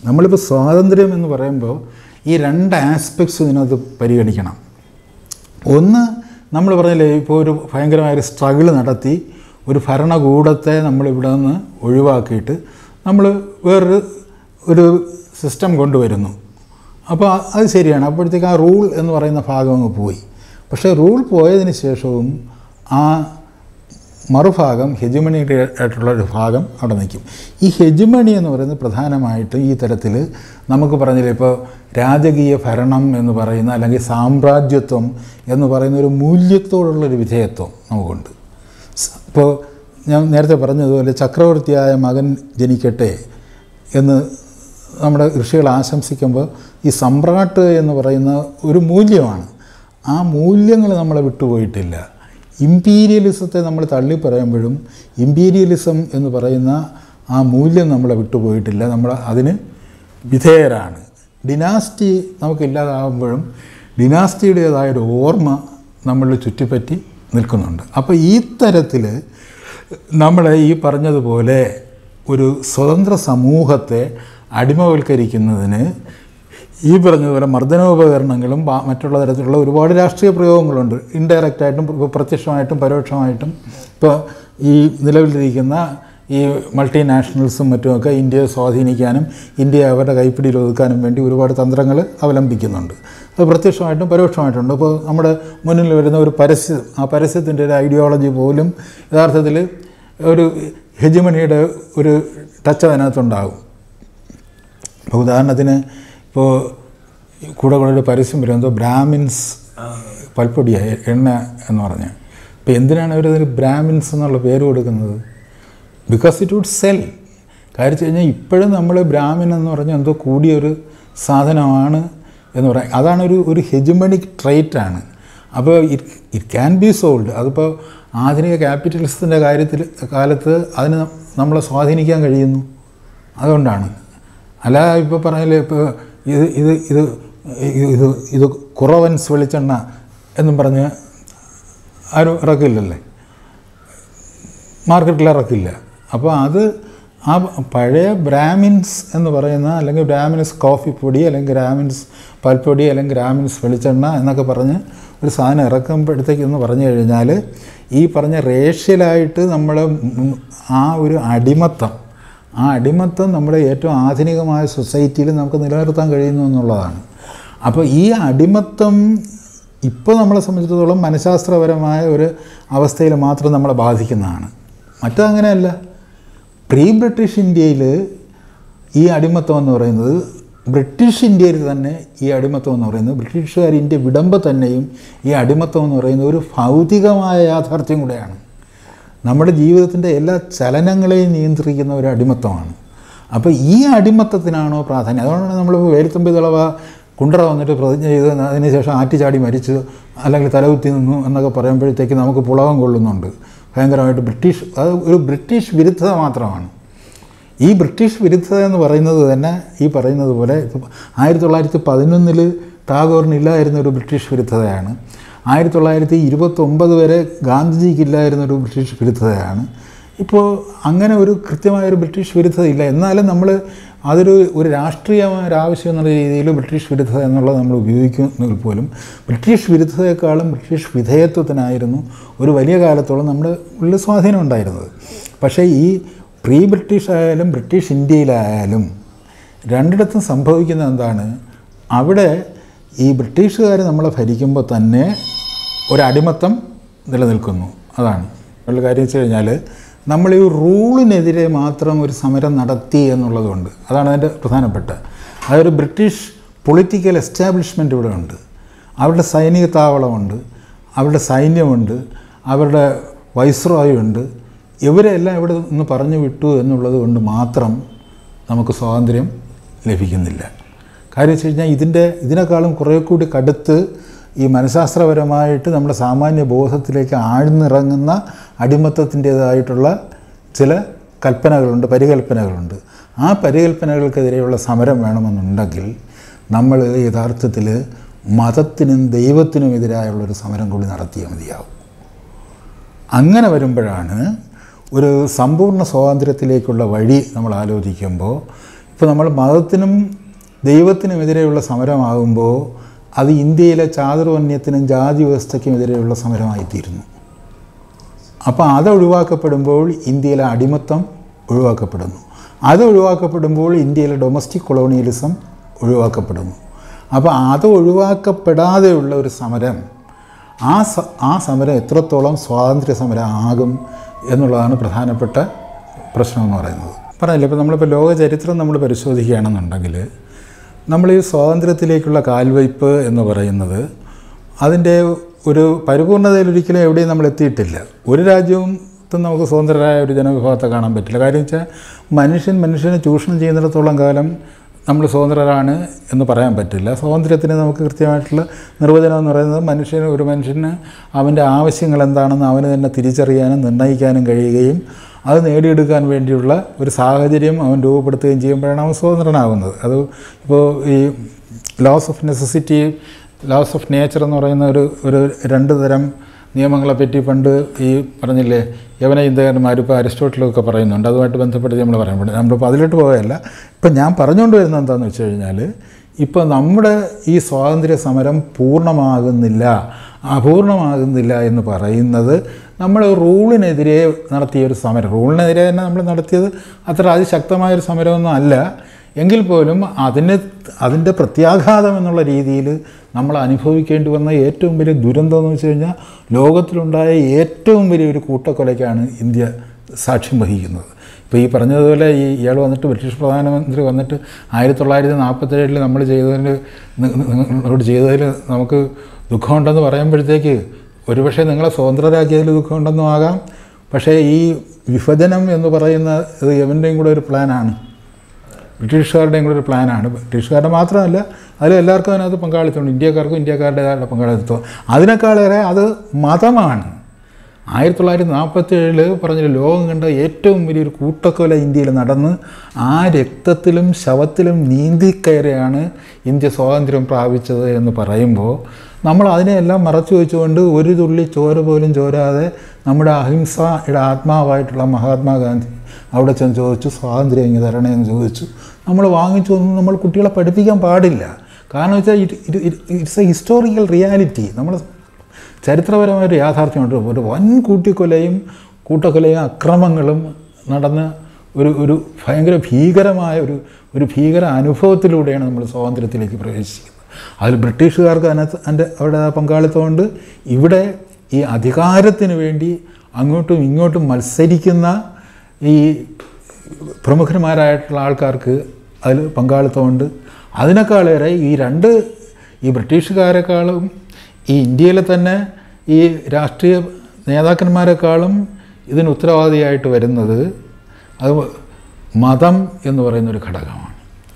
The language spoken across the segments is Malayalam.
നമ്മളിപ്പോൾ സ്വാതന്ത്ര്യം എന്ന് പറയുമ്പോൾ ഈ രണ്ട് ആസ്പെക്ട്സ് ഇതിനകത്ത് പരിഗണിക്കണം ഒന്ന് നമ്മൾ പറഞ്ഞില്ലേ ഇപ്പോൾ ഒരു ഭയങ്കരമായൊരു സ്ട്രഗിൾ നടത്തി ഒരു ഭരണകൂടത്തെ നമ്മൾ ഇവിടെ നിന്ന് ഒഴിവാക്കിയിട്ട് നമ്മൾ വേറൊരു ഒരു സിസ്റ്റം കൊണ്ടുവരുന്നു അപ്പോൾ അത് ശരിയാണ് അപ്പോഴത്തേക്ക് ആ റൂൾ എന്ന് പറയുന്ന ഭാഗം അങ്ങ് പോയി പക്ഷേ റൂൾ പോയതിന് ശേഷവും ആ മറുഭാഗം ഹെജുമണി ആയിട്ടുള്ള ഒരു ഭാഗം അവിടെ നിൽക്കും ഈ ഹെജുമണി എന്ന് പറയുന്നത് പ്രധാനമായിട്ടും ഈ തരത്തിൽ നമുക്ക് പറഞ്ഞില്ലേ ഇപ്പോൾ രാജകീയ ഭരണം എന്ന് പറയുന്ന അല്ലെങ്കിൽ സാമ്രാജ്യത്വം എന്ന് പറയുന്ന ഒരു മൂല്യത്തോടുള്ളൊരു വിധേയത്വം നമുക്കുണ്ട് സ് ഇപ്പോൾ ഞാൻ നേരത്തെ പറഞ്ഞതുപോലെ ചക്രവർത്തിയായ മകൻ ജനിക്കട്ടെ എന്ന് നമ്മുടെ ഋഷികൾ ആശംസിക്കുമ്പോൾ ഈ സമ്രാട്ട് എന്ന് പറയുന്ന ഒരു മൂല്യമാണ് ആ മൂല്യങ്ങൾ നമ്മളെ വിട്ടുപോയിട്ടില്ല ഇമ്പീരിയലിസത്തെ നമ്മൾ തള്ളി പറയുമ്പോഴും ഇമ്പീരിയലിസം എന്ന് പറയുന്ന ആ മൂല്യം നമ്മളെ വിട്ടുപോയിട്ടില്ല നമ്മൾ അതിന് വിധേയരാണ് ഡിനാസ്റ്റി നമുക്കില്ലാതാകുമ്പോഴും ഡിനാസ്റ്റിയുടേതായൊരു ഓർമ്മ നമ്മളിൽ ചുറ്റിപ്പറ്റി നിൽക്കുന്നുണ്ട് അപ്പോൾ ഈ തരത്തിൽ നമ്മളെ ഈ പറഞ്ഞതുപോലെ ഒരു സ്വതന്ത്ര സമൂഹത്തെ അടിമവൽക്കരിക്കുന്നതിന് ഈ പറഞ്ഞതുപോലെ മർദ്ദനോപകരണങ്ങളും ബാ- മറ്റുള്ള തരത്തിലുള്ള ഒരുപാട് രാഷ്ട്രീയ പ്രയോഗങ്ങളുണ്ട് ഇൻഡയറക്റ്റായിട്ടും പ്ര- പ്രത്യക്ഷമായിട്ടും പരോക്ഷമായിട്ടും ഇപ്പോൾ ഈ നിലവിലിരിക്കുന്ന ഈ മൾട്ടിനാഷണൽസും മറ്റുമൊക്കെ ഇന്ത്യയെ സ്വാധീനിക്കാനും ഇന്ത്യയെ അവരുടെ കൈപ്പിടിയിൽ ഒതുക്കാനും വേണ്ടി ഒരുപാട് തന്ത്രങ്ങൾ അവലംബിക്കുന്നുണ്ട് അത് പ്രത്യക്ഷമായിട്ടും പരോക്ഷമായിട്ടുണ്ട് ഇപ്പോൾ നമ്മുടെ മുന്നിൽ വരുന്ന ഒരു പരസ്യം ആ പരസ്യത്തിൻ്റെ ഒരു ഐഡിയോളജി പോലും യഥാർത്ഥത്തിൽ ഒരു ഹെജിമണിയുടെ ഒരു ടച്ച് അതിനകത്തുണ്ടാകും ഇപ്പോൾ ഉദാഹരണത്തിന് ഇപ്പോൾ കൂടെ കൂടെ ഒരു പരസ്യം വരും എന്തോ ബ്രാഹ്മിൻസ് പൽപ്പൊടിയ എണ്ണ എന്ന് പറഞ്ഞ് ഇപ്പോൾ എന്തിനാണ് അവരതിന് ബ്രാഹ്മിൻസ് എന്നുള്ള പേര് കൊടുക്കുന്നത് ബിക്കോസ് ഇറ്റ് വുഡ് സെൽ കാര്യം വെച്ച് കഴിഞ്ഞാൽ ഇപ്പോഴും നമ്മൾ ബ്രാഹ്മിൻ എന്ന് പറഞ്ഞാൽ എന്തോ കൂടിയൊരു സാധനമാണ് എന്ന് പറയാം അതാണ് ഒരു ഒരു ഹെജുമണിക് ട്രൈറ്റ് ആണ് അപ്പോൾ it it can be sold അതിപ്പോൾ ആധുനിക ക്യാപിറ്റലിസത്തിൻ്റെ കാര്യത്തിൽ കാലത്ത് അതിന് നമ്മളെ സ്വാധീനിക്കാൻ കഴിയുന്നു അതുകൊണ്ടാണ് അല്ല ഇപ്പോൾ പറഞ്ഞില്ലേ ഇപ്പോൾ ഇത് ഇത് ഇത് ഇത് ഇത് കുറവൻസ് വെളിച്ചെണ്ണ എന്നും പറഞ്ഞ് ആരും ഇറക്കില്ലല്ലേ മാർക്കറ്റിൽ ഇറക്കില്ല അപ്പോൾ അത് ആ പഴയ ബ്രാഹ്മിൻസ് എന്ന് പറയുന്ന അല്ലെങ്കിൽ ബ്രാഹ്മിൻസ് കോഫി പൊടി അല്ലെങ്കിൽ ബ്രാഹ്മിൻസ് പാൽപ്പൊടി അല്ലെങ്കിൽ ബ്രാഹ്മിൻസ് വെളിച്ചെണ്ണ എന്നൊക്കെ പറഞ്ഞ് ഒരു സാധനം ഇറക്കുമ്പോഴത്തേക്ക് എന്ന് പറഞ്ഞു കഴിഞ്ഞാൽ ഈ പറഞ്ഞ റേഷ്യലായിട്ട് നമ്മൾ ആ ഒരു അടിമത്തം ആ അടിമത്തം നമ്മുടെ ഏറ്റവും ആധുനികമായ സൊസൈറ്റിയിൽ നമുക്ക് നിലനിർത്താൻ കഴിയുന്നു എന്നുള്ളതാണ് അപ്പോൾ ഈ അടിമത്തം ഇപ്പോൾ നമ്മളെ സംബന്ധിച്ചിടത്തോളം മനഃശാസ്ത്രപരമായ ഒരു അവസ്ഥയിൽ മാത്രം നമ്മളെ ബാധിക്കുന്നതാണ് മറ്റങ്ങനെയല്ല പ്രീ ബ്രിട്ടീഷ് ഇന്ത്യയിൽ ഈ അടിമത്തം എന്ന് പറയുന്നത് ബ്രിട്ടീഷ് ഇന്ത്യയിൽ തന്നെ ഈ അടിമത്തം എന്ന് പറയുന്നത് ബ്രിട്ടീഷുകാർ ഇന്ത്യ വിടുമ്പോൾ തന്നെയും ഈ അടിമത്തം എന്ന് പറയുന്നത് ഒരു ഭൗതികമായ യാഥാർത്ഥ്യം കൂടെയാണ് നമ്മുടെ ജീവിതത്തിൻ്റെ എല്ലാ ചലനങ്ങളെയും നിയന്ത്രിക്കുന്ന ഒരു അടിമത്തമാണ് അപ്പോൾ ഈ അടിമത്തത്തിനാണോ പ്രാധാന്യം അതുകൊണ്ടാണ് നമ്മൾ വേലുത്തമ്പി തളവ കുണ്ടറ വന്നിട്ട് പ്രതിജ്ഞ ചെയ്ത് അതിനുശേഷം ആറ്റിച്ചാടി മരിച്ചു അല്ലെങ്കിൽ തലകുത്തി നിന്നു എന്നൊക്കെ പറയുമ്പോഴത്തേക്ക് നമുക്ക് പുളകം കൊള്ളുന്നുണ്ട് ഭയങ്കരമായിട്ട് ബ്രിട്ടീഷ് അത് ഒരു ബ്രിട്ടീഷ് വിരുദ്ധത മാത്രമാണ് ഈ ബ്രിട്ടീഷ് വിരുദ്ധത എന്ന് പറയുന്നത് തന്നെ ഈ പറയുന്നത് പോലെ ആയിരത്തി തൊള്ളായിരത്തി പതിനൊന്നിൽ ടാഗോറിനില്ലായിരുന്ന ഒരു ബ്രിട്ടീഷ് വിരുദ്ധതയാണ് ആയിരത്തി തൊള്ളായിരത്തി ഇരുപത്തൊമ്പത് വരെ ഗാന്ധിജിക്കില്ലായിരുന്ന ഒരു ബ്രിട്ടീഷ് വിരുദ്ധതയാണ് ഇപ്പോൾ അങ്ങനെ ഒരു കൃത്യമായൊരു ബ്രിട്ടീഷ് വിരുദ്ധത ഇല്ല എന്നാലും നമ്മൾ അതൊരു ഒരു രാഷ്ട്രീയമായ ഒരു ആവശ്യം എന്നുള്ള രീതിയിൽ ബ്രിട്ടീഷ് വിരുദ്ധത എന്നുള്ളത് നമ്മൾ ഉപയോഗിക്കുന്നതിൽ പോലും ബ്രിട്ടീഷ് വിരുദ്ധതയെക്കാളും ബ്രിട്ടീഷ് വിധേയത്വത്തിനായിരുന്നു ഒരു വലിയ കാലത്തോളം നമ്മുടെ ഉള്ളിൽ സ്വാധീനം ഉണ്ടായിരുന്നത് പക്ഷേ ഈ പ്രീ ബ്രിട്ടീഷ് ആയാലും ബ്രിട്ടീഷ് ഇന്ത്യയിലായാലും രണ്ടിടത്തും സംഭവിക്കുന്നത് എന്താണ് അവിടെ ഈ ബ്രിട്ടീഷുകാർ നമ്മളെ ഭരിക്കുമ്പോൾ തന്നെ ഒരടിമത്തം നിലനിൽക്കുന്നു അതാണ് ഉള്ള കാര്യം വെച്ച് കഴിഞ്ഞാൽ നമ്മൾ ഈ റൂളിനെതിരെ മാത്രം ഒരു സമരം നടത്തി എന്നുള്ളതുകൊണ്ട് അതാണ് അതിൻ്റെ പ്രധാനപ്പെട്ട അതൊരു ബ്രിട്ടീഷ് പൊളിറ്റിക്കൽ എസ്റ്റാബ്ലിഷ്മെൻ്റ് ഇവിടെ ഉണ്ട് അവരുടെ സൈനിക താവളമുണ്ട് അവരുടെ സൈന്യമുണ്ട് അവരുടെ വൈസ്രോയ് ഉണ്ട് ഇവരെല്ലാം ഇവിടെ നിന്ന് പറഞ്ഞു വിട്ടു എന്നുള്ളത് കൊണ്ട് മാത്രം നമുക്ക് സ്വാതന്ത്ര്യം ലഭിക്കുന്നില്ല കാര്യം വെച്ച് കഴിഞ്ഞാൽ ഇതിൻ്റെ ഇതിനേക്കാളും കുറേ കൂടി കടുത്ത് ഈ മനഃശാസ്ത്രപരമായിട്ട് നമ്മുടെ സാമാന്യ ബോധത്തിലേക്ക് ആഴ്ന്നിറങ്ങുന്ന അടിമത്തത്തിൻ്റേതായിട്ടുള്ള ചില കൽപ്പനകളുണ്ട് പരികൽപ്പനകളുണ്ട് ആ പരികൽപ്പനകൾക്കെതിരെയുള്ള സമരം വേണമെന്നുണ്ടെങ്കിൽ നമ്മൾ യഥാർത്ഥത്തിൽ മതത്തിനും ദൈവത്തിനും എതിരായുള്ളൊരു സമരം കൂടി നടത്തിയേ മതിയാവും അങ്ങനെ വരുമ്പോഴാണ് ഒരു സമ്പൂർണ്ണ സ്വാതന്ത്ര്യത്തിലേക്കുള്ള വഴി നമ്മൾ ആലോചിക്കുമ്പോൾ ഇപ്പോൾ നമ്മൾ മതത്തിനും ദൈവത്തിനുമെതിരെയുള്ള സമരമാകുമ്പോൾ അത് ഇന്ത്യയിലെ ചാതുർവന്യത്തിനും ജാതി വ്യവസ്ഥയ്ക്കുമെതിരെയുള്ള സമരമായിത്തീരുന്നു അപ്പോൾ അത് ഒഴിവാക്കപ്പെടുമ്പോൾ ഇന്ത്യയിലെ അടിമത്തം ഒഴിവാക്കപ്പെടുന്നു അത് ഒഴിവാക്കപ്പെടുമ്പോൾ ഇന്ത്യയിലെ ഡൊമസ്റ്റിക് കൊളോണിയലിസം ഒഴിവാക്കപ്പെടുന്നു അപ്പോൾ അത് ഒഴിവാക്കപ്പെടാതെയുള്ള ഒരു സമരം ആ സ ആ സമരം എത്രത്തോളം സ്വാതന്ത്ര്യ സമരം ആകും എന്നുള്ളതാണ് പ്രധാനപ്പെട്ട പ്രശ്നം എന്ന് പറയുന്നത് പറഞ്ഞില്ല ഇപ്പോൾ നമ്മളിപ്പോൾ ലോക ചരിത്രം നമ്മൾ പരിശോധിക്കുകയാണെന്നുണ്ടെങ്കിൽ നമ്മൾ ഈ സ്വാതന്ത്ര്യത്തിലേക്കുള്ള കാൽവയ്പ് എന്ന് പറയുന്നത് അതിൻ്റെ ഒരു പരിപൂർണതയിൽ ഒരിക്കലും എവിടെയും നമ്മൾ എത്തിയിട്ടില്ല ഒരു രാജ്യവും ത്തും നമുക്ക് സ്വതന്ത്രരായ ഒരു ജനവിഭാഗത്തെ കാണാൻ പറ്റില്ല കാര്യം വെച്ചാൽ മനുഷ്യൻ മനുഷ്യനെ ചൂഷണം ചെയ്യുന്നിടത്തോളം കാലം നമ്മൾ സ്വതന്ത്രരാണ് എന്ന് പറയാൻ പറ്റില്ല സ്വാതന്ത്ര്യത്തിന് നമുക്ക് കൃത്യമായിട്ടുള്ള നിർവചനം എന്ന് പറയുന്നത് മനുഷ്യന് ഒരു മനുഷ്യന് അവൻ്റെ ആവശ്യങ്ങൾ എന്താണെന്ന് അവന് തന്നെ തിരിച്ചറിയാനും നിർണ്ണയിക്കാനും കഴിയുകയും അത് നേടിയെടുക്കാൻ വേണ്ടിയുള്ള ഒരു സാഹചര്യം അവൻ രൂപപ്പെടുത്തുകയും ചെയ്യുമ്പോഴാണ് അവൻ സ്വതന്ത്രനാകുന്നത് അത് ഇപ്പോൾ ഈ loss of necessity loss of nature എന്ന് പറയുന്ന ഒരു ഒരു രണ്ട് തരം നിയമങ്ങളെപ്പറ്റി പണ്ട് ഈ പറഞ്ഞില്ലേ യവന ചിന്തകന്മാർ ഇപ്പോൾ അരിസ്റ്റോട്ടിലൊക്കെ പറയുന്നുണ്ട് അതുമായിട്ട് ബന്ധപ്പെട്ട് നമ്മൾ പറയുമ്പോൾ നമ്മളിപ്പോൾ അതിലോട്ട് പോവുകയല്ല ഇപ്പം ഞാൻ പറഞ്ഞുകൊണ്ട് വരുന്നത് എന്താണെന്ന് വെച്ച് കഴിഞ്ഞാൽ ഇപ്പോൾ നമ്മുടെ ഈ സ്വാതന്ത്ര്യ സമരം പൂർണ്ണമാകുന്നില്ല അപൂർണമാകുന്നില്ല എന്ന് പറയുന്നത് നമ്മൾ റൂളിനെതിരെ നടത്തിയ ഒരു സമരം റൂളിനെതിരെ തന്നെ നമ്മൾ നടത്തിയത് അത്ര അതിശക്തമായൊരു സമരമൊന്നും അല്ല എങ്കിൽ പോലും അതിന് അതിൻ്റെ പ്രത്യാഘാതം എന്നുള്ള രീതിയിൽ നമ്മൾ അനുഭവിക്കേണ്ടി വന്ന ഏറ്റവും വലിയ ദുരന്തം എന്ന് വെച്ച് കഴിഞ്ഞാൽ ലോകത്തിലുണ്ടായ ഏറ്റവും വലിയൊരു കൂട്ടക്കൊലയ്ക്കാണ് ഇന്ത്യ സാക്ഷ്യം വഹിക്കുന്നത് ഇപ്പോൾ ഈ പറഞ്ഞതുപോലെ ഈ ഇയാൾ വന്നിട്ട് ബ്രിട്ടീഷ് പ്രധാനമന്ത്രി വന്നിട്ട് ആയിരത്തി തൊള്ളായിരത്തി നാൽപ്പത്തേഴിൽ നമ്മൾ ചെയ്തതിന് നിങ്ങളോട് ചെയ്തതിൽ നമുക്ക് ദുഃഖമുണ്ടെന്ന് പറയുമ്പോഴത്തേക്ക് ഒരുപക്ഷെ നിങ്ങളെ സ്വതന്ത്രരാക്കിയതിൽ ദുഃഖമുണ്ടെന്നും ആകാം പക്ഷേ ഈ വിഭജനം എന്ന് പറയുന്ന ഇത് എവൻ്റെയും കൂടെ ഒരു പ്ലാനാണ് ബ്രിട്ടീഷുകാരുടെയും കൂടെ ഒരു പ്ലാനാണ് ബ്രിട്ടീഷുകാരുടെ മാത്രമല്ല അതിൽ എല്ലാവർക്കും അതിനകത്ത് പങ്കാളിത്തമുണ്ട് ഇന്ത്യക്കാർക്കും ഇന്ത്യക്കാരുടേതായ പങ്കാളിത്തം അതിനേക്കാളേറെ അത് മതമാണ് ആയിരത്തി തൊള്ളായിരത്തി നാൽപ്പത്തേഴിൽ പറഞ്ഞ ലോകം കണ്ട ഏറ്റവും വലിയൊരു കൂട്ടക്കൊല ഇന്ത്യയിൽ നടന്ന് ആ രക്തത്തിലും ശവത്തിലും നീന്തിക്കയറിയാണ് ഇന്ത്യ സ്വാതന്ത്ര്യം പ്രാപിച്ചത് എന്ന് പറയുമ്പോൾ നമ്മൾ അതിനെയെല്ലാം മറച്ചു വെച്ചുകൊണ്ട് ഒരു തുള്ളി ചോര പോലും ചോരാതെ നമ്മുടെ അഹിംസയുടെ ആത്മാവായിട്ടുള്ള മഹാത്മാഗാന്ധി അവിടെ ചെന്ന് ചോദിച്ചു സ്വാതന്ത്ര്യം ഇങ്ങ് തരണേ എന്ന് ചോദിച്ചു നമ്മൾ വാങ്ങിച്ചു ഒന്നും നമ്മൾ കുട്ടികളെ പഠിപ്പിക്കാൻ പാടില്ല കാരണം വെച്ചാൽ it it's a historical reality നമ്മൾ ചരിത്രപരമായൊരു യാഥാർത്ഥ്യമുണ്ട് ഒരു വൻ കൂട്ടിക്കൊലയും കൂട്ടക്കൊലയും അക്രമങ്ങളും നടന്ന ഒരു ഒരു ഭയങ്കര ഭീകരമായ ഒരു ഒരു ഭീകര അനുഭവത്തിലൂടെയാണ് നമ്മൾ സ്വാതന്ത്ര്യത്തിലേക്ക് പ്രവേശിക്കുന്നത് അതിൽ ബ്രിട്ടീഷുകാർക്ക് അതിനകത്ത് അതിൻ്റെ അവരുടെ പങ്കാളിത്തമുണ്ട് ഇവിടെ ഈ അധികാരത്തിന് വേണ്ടി അങ്ങോട്ടും ഇങ്ങോട്ടും മത്സരിക്കുന്ന ഈ പ്രമുഖന്മാരായിട്ടുള്ള ആൾക്കാർക്ക് അതിൽ പങ്കാളിത്തമുണ്ട് അതിനേക്കാളേറെ ഈ രണ്ട് ഈ ബ്രിട്ടീഷുകാരെക്കാളും ഈ ഇന്ത്യയിലെ തന്നെ ഈ രാഷ്ട്രീയ നേതാക്കന്മാരെക്കാളും ഇതിന് ഉത്തരവാദിയായിട്ട് വരുന്നത് അത് മതം എന്ന് പറയുന്നൊരു ഘടകമാണ്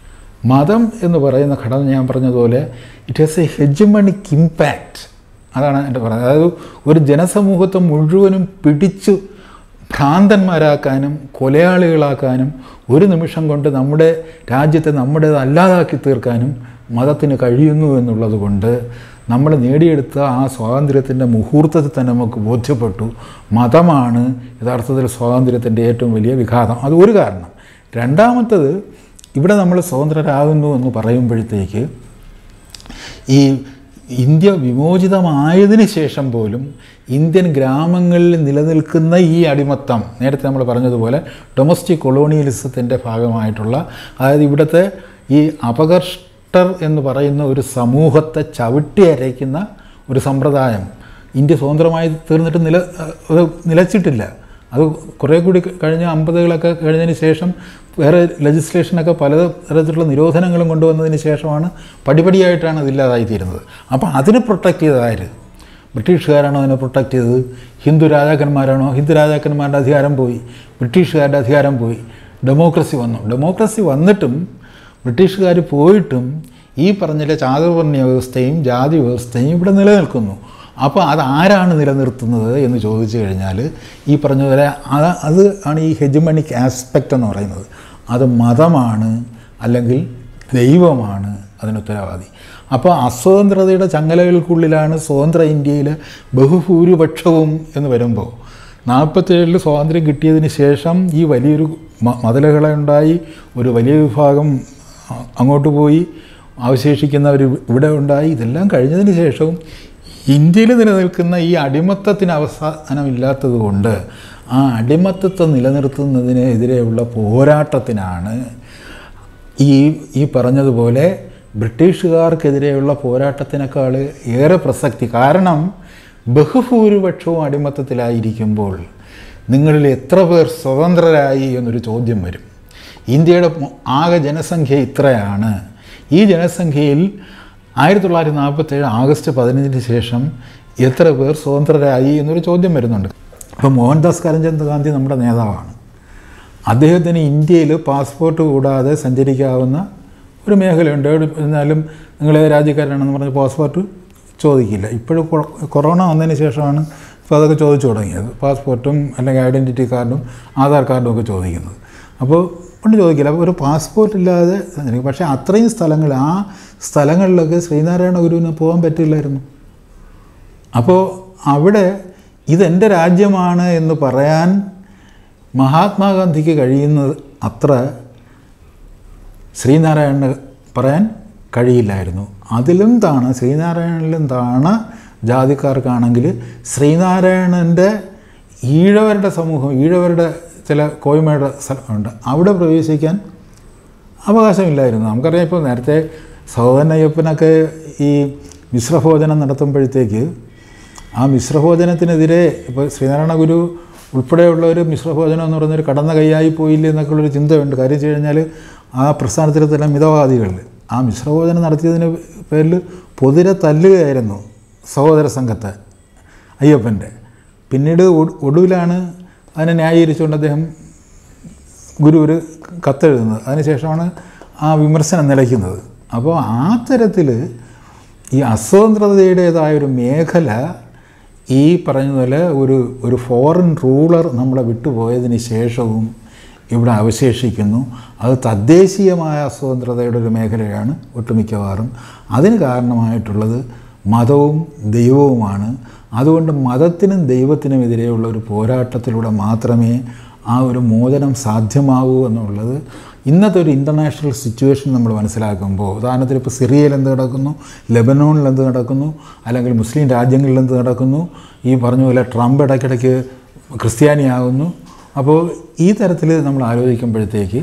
മതം എന്ന് പറയുന്ന ഘടകം ഞാൻ പറഞ്ഞതുപോലെ it has a hegemonic impact അതാണ് എൻ്റെ പറയുന്നത് അതായത് ഒരു ജനസമൂഹത്തെ മുഴുവനും പിടിച്ചു ഭ്രാന്തന്മാരാക്കാനും കൊലയാളികളാക്കാനും ഒരു നിമിഷം കൊണ്ട് നമ്മുടെ രാജ്യത്തെ നമ്മുടേതല്ലാതാക്കി തീർക്കാനും മതത്തിന് കഴിയുന്നു എന്നുള്ളത് കൊണ്ട് നമ്മൾ നേടിയെടുത്ത ആ സ്വാതന്ത്ര്യത്തിൻ്റെ മുഹൂർത്തത്തിൽ തന്നെ നമുക്ക് ബോധ്യപ്പെട്ടു മതമാണ് യഥാർത്ഥത്തിൽ സ്വാതന്ത്ര്യത്തിൻ്റെ ഏറ്റവും വലിയ വിഘാതം അത് ഒരു കാരണം രണ്ടാമത്തത് ഇവിടെ നമ്മൾ സ്വതന്ത്രരാകുന്നു എന്ന് പറയുമ്പോഴത്തേക്ക് ഈ ഇന്ത്യ വിമോചിതമായതിനു ശേഷം പോലും ഇന്ത്യൻ ഗ്രാമങ്ങളിൽ നിലനിൽക്കുന്ന ഈ അടിമത്തം നേരത്തെ നമ്മൾ പറഞ്ഞതുപോലെ ഡൊമസ്റ്റിക് കൊളോണിയലിസത്തിൻ്റെ ഭാഗമായിട്ടുള്ള അതായത് ഇവിടുത്തെ ഈ അപകർഷ്ടർ എന്ന് പറയുന്ന ഒരു സമൂഹത്തെ ചവിട്ടി അരയ്ക്കുന്ന ഒരു സമ്പ്രദായം ഇന്ത്യ സ്വതന്ത്രമായി തീർന്നിട്ട് നില അത് നിലച്ചിട്ടില്ല അത് കുറേ കൂടി കഴിഞ്ഞ അമ്പതുകളൊക്കെ കഴിഞ്ഞതിന് ശേഷം വേറെ ലെജിസ്ലേഷനൊക്കെ പല തരത്തിലുള്ള നിരോധനങ്ങളും കൊണ്ടുവന്നതിന് ശേഷമാണ് പടിപടിയായിട്ടാണ് അതില്ലാതായിത്തീരുന്നത് അപ്പോൾ അതിനെ പ്രൊട്ടക്റ്റ് ചെയ്തത് ആര് ബ്രിട്ടീഷുകാരാണോ അതിനെ പ്രൊട്ടക്റ്റ് ചെയ്തത് ഹിന്ദു രാജാക്കന്മാരാണോ ഹിന്ദു രാജാക്കന്മാരുടെ അധികാരം പോയി ബ്രിട്ടീഷുകാരുടെ അധികാരം പോയി ഡെമോക്രസി വന്നു ഡെമോക്രസി വന്നിട്ടും ബ്രിട്ടീഷുകാർ പോയിട്ടും ഈ പറഞ്ഞില്ല ചാതുർവർണ്ണ വ്യവസ്ഥയും ജാതി വ്യവസ്ഥയും ഇവിടെ നിലനിൽക്കുന്നു അപ്പോൾ അത് ആരാണ് നിലനിർത്തുന്നത് എന്ന് ചോദിച്ചു കഴിഞ്ഞാൽ ഈ പറഞ്ഞ പോലെ അത് അത് ആണ് ഈ ഹെജമണിക് ആസ്പെക്റ്റ് എന്ന് പറയുന്നത് അത് മതമാണ് അല്ലെങ്കിൽ ദൈവമാണ് അതിന് ഉത്തരവാദി അപ്പോൾ അസ്വതന്ത്രതയുടെ ചങ്ങലകൾക്കുള്ളിലാണ് സ്വതന്ത്ര ഇന്ത്യയിൽ ബഹുഭൂരിപക്ഷവും എന്ന് വരുമ്പോൾ നാൽപ്പത്തേഴിൽ സ്വാതന്ത്ര്യം കിട്ടിയതിന് ശേഷം ഈ വലിയൊരു മ- മതിലുകളുണ്ടായി ഒരു വലിയ വിഭാഗം അ- അങ്ങോട്ട് പോയി അവശേഷിക്കുന്നവർ ഇവിടെ ഉണ്ടായി ഇതെല്ലാം കഴിഞ്ഞതിന് ശേഷവും ഇന്ത്യയിൽ നിലനിൽക്കുന്ന ഈ അടിമത്തത്തിന് അവസാനമില്ലാത്തത് കൊണ്ട് ആ അടിമത്തത്വം നിലനിർത്തുന്നതിനെതിരെയുള്ള പോരാട്ടത്തിനാണ് ഈ ഈ പറഞ്ഞതുപോലെ ബ്രിട്ടീഷുകാർക്കെതിരെയുള്ള പോരാട്ടത്തിനേക്കാൾ ഏറെ പ്രസക്തി കാരണം ബഹുഭൂരിപക്ഷവും അടിമത്തത്തിലായിരിക്കുമ്പോൾ നിങ്ങളിൽ എത്ര പേർ സ്വതന്ത്രരായി എന്നൊരു ചോദ്യം വരും ഇന്ത്യയുടെ മൊ- ആകെ ജനസംഖ്യ ഇത്രയാണ് ഈ ജനസംഖ്യയിൽ ആയിരത്തി തൊള്ളായിരത്തി നാൽപ്പത്തേഴ് ആഗസ്റ്റ് പതിനഞ്ചിന് ശേഷം എത്ര പേർ സ്വതന്ത്രരായി എന്നൊരു ചോദ്യം വരുന്നുണ്ട് അപ്പോൾ മോഹൻദാസ് കരംചന്ദ് ഗാന്ധി നമ്മുടെ നേതാവാണ് അദ്ദേഹത്തിന് ഇന്ത്യയിൽ പാസ്പോർട്ട് കൂടാതെ സഞ്ചരിക്കാവുന്ന ഒരു മേഖലയുണ്ട് എവിടെ എന്നാലും നിങ്ങൾ ഏത് രാജ്യക്കാരാണെന്ന് പറഞ്ഞ് പാസ്പോർട്ട് ചോദിക്കില്ല ഇപ്പോഴും കൊ- കൊറോണ വന്നതിന് ശേഷമാണ് ഇപ്പോൾ അതൊക്കെ ചോദിച്ചു തുടങ്ങിയത് പാസ്പോർട്ടും അല്ലെങ്കിൽ ഐഡൻറ്റിറ്റി കാർഡും ആധാർ കാർഡും ഒക്കെ ചോദിക്കുന്നത് അപ്പോൾ കൊണ്ട് ചോദിക്കില്ല അപ്പോൾ ഒരു പാസ്പോർട്ട് ഇല്ലാതെ സഞ്ചരിക്കും പക്ഷേ അത്രയും സ്ഥലങ്ങൾ ആ സ്ഥലങ്ങളിലൊക്കെ ശ്രീനാരായണ ഗുരുവിന് പോകാൻ പറ്റില്ലായിരുന്നു അപ്പോൾ അവിടെ ഇതെൻ്റെ രാജ്യമാണ് എന്ന് പറയാൻ മഹാത്മാഗാന്ധിക്ക് കഴിയുന്നത് അത്ര ശ്രീനാരായണന് പറയാൻ കഴിയില്ലായിരുന്നു അതിലും താണ് ശ്രീനാരായണനിലും താണ് ജാതിക്കാർക്കാണെങ്കിൽ ശ്രീനാരായണൻ്റെ ഈഴവരുടെ സമൂഹം ഈഴവരുടെ ചില കോയ്മയുടെ സ്ഥലമുണ്ട് അവിടെ പ്രവേശിക്കാൻ അവകാശമില്ലായിരുന്നു നമുക്കറിയാം ഇപ്പോൾ നേരത്തെ സഹോദരൻ അയ്യപ്പനൊക്കെ ഈ മിശ്രഭോജനം നടത്തുമ്പോഴത്തേക്ക് ആ മിശ്രഭോജനത്തിനെതിരെ ഇപ്പോൾ ശ്രീനാരായണ ഗുരു ഉൾപ്പെടെയുള്ളവർ മിശ്രഭോജനം എന്ന് പറയുന്നൊരു കടന്ന കൈയായി പോയില്ലേ എന്നൊക്കെയുള്ളൊരു ചിന്തയുണ്ട് കാര്യം വെച്ച് കഴിഞ്ഞാൽ ആ പ്രസ്ഥാനത്തിലെ തന്നെ മിതവാദികൾ ആ മിശ്രഭോജനം നടത്തിയതിന് പേരിൽ പൊതിരെ തല്ലുകയായിരുന്നു സഹോദര സംഘത്തെ അയ്യപ്പൻ്റെ പിന്നീട് ഒടു- ഒടുവിലാണ് അതിനെ ന്യായീകരിച്ചുകൊണ്ട് അദ്ദേഹം ഗുരു ഒരു കത്തെഴുതുന്നത് അതിനുശേഷമാണ് ആ വിമർശനം നിലയ്ക്കുന്നത് അപ്പോൾ ആ തരത്തിൽ ഈ അസ്വതന്ത്രതയുടേതായ ഒരു മേഖല ഈ പറഞ്ഞതുപോലെ ഒരു ഒരു ഫോറിൻ റൂളർ നമ്മളെ വിട്ടുപോയതിന് ശേഷവും ഇവിടെ അവശേഷിക്കുന്നു അത് തദ്ദേശീയമായ അസ്വതന്ത്രതയുടെ ഒരു മേഖലയാണ് ഒട്ടുമിക്കവാറും അതിന് കാരണമായിട്ടുള്ളത് മതവും ദൈവവുമാണ് അതുകൊണ്ട് മതത്തിനും ദൈവത്തിനും എതിരെയുള്ള ഒരു പോരാട്ടത്തിലൂടെ മാത്രമേ ആ ഒരു മോചനം സാധ്യമാകൂ എന്നുള്ളത് ഇന്നത്തെ ഒരു ഇൻ്റർനാഷണൽ സിറ്റുവേഷൻ നമ്മൾ മനസ്സിലാക്കുമ്പോൾ ഉദാഹരണത്തിന് ഇപ്പോൾ സിറിയയിൽ എന്ത് നടക്കുന്നു ലെബനോണിൽ എന്ത് നടക്കുന്നു അല്ലെങ്കിൽ മുസ്ലിം രാജ്യങ്ങളിൽ എന്ത് നടക്കുന്നു ഈ പറഞ്ഞ പോലെ ട്രംപ് ഇടയ്ക്കിടയ്ക്ക് ക്രിസ്ത്യാനിയാകുന്നു അപ്പോൾ ഈ തരത്തിൽ നമ്മൾ ആലോചിക്കുമ്പോഴത്തേക്ക്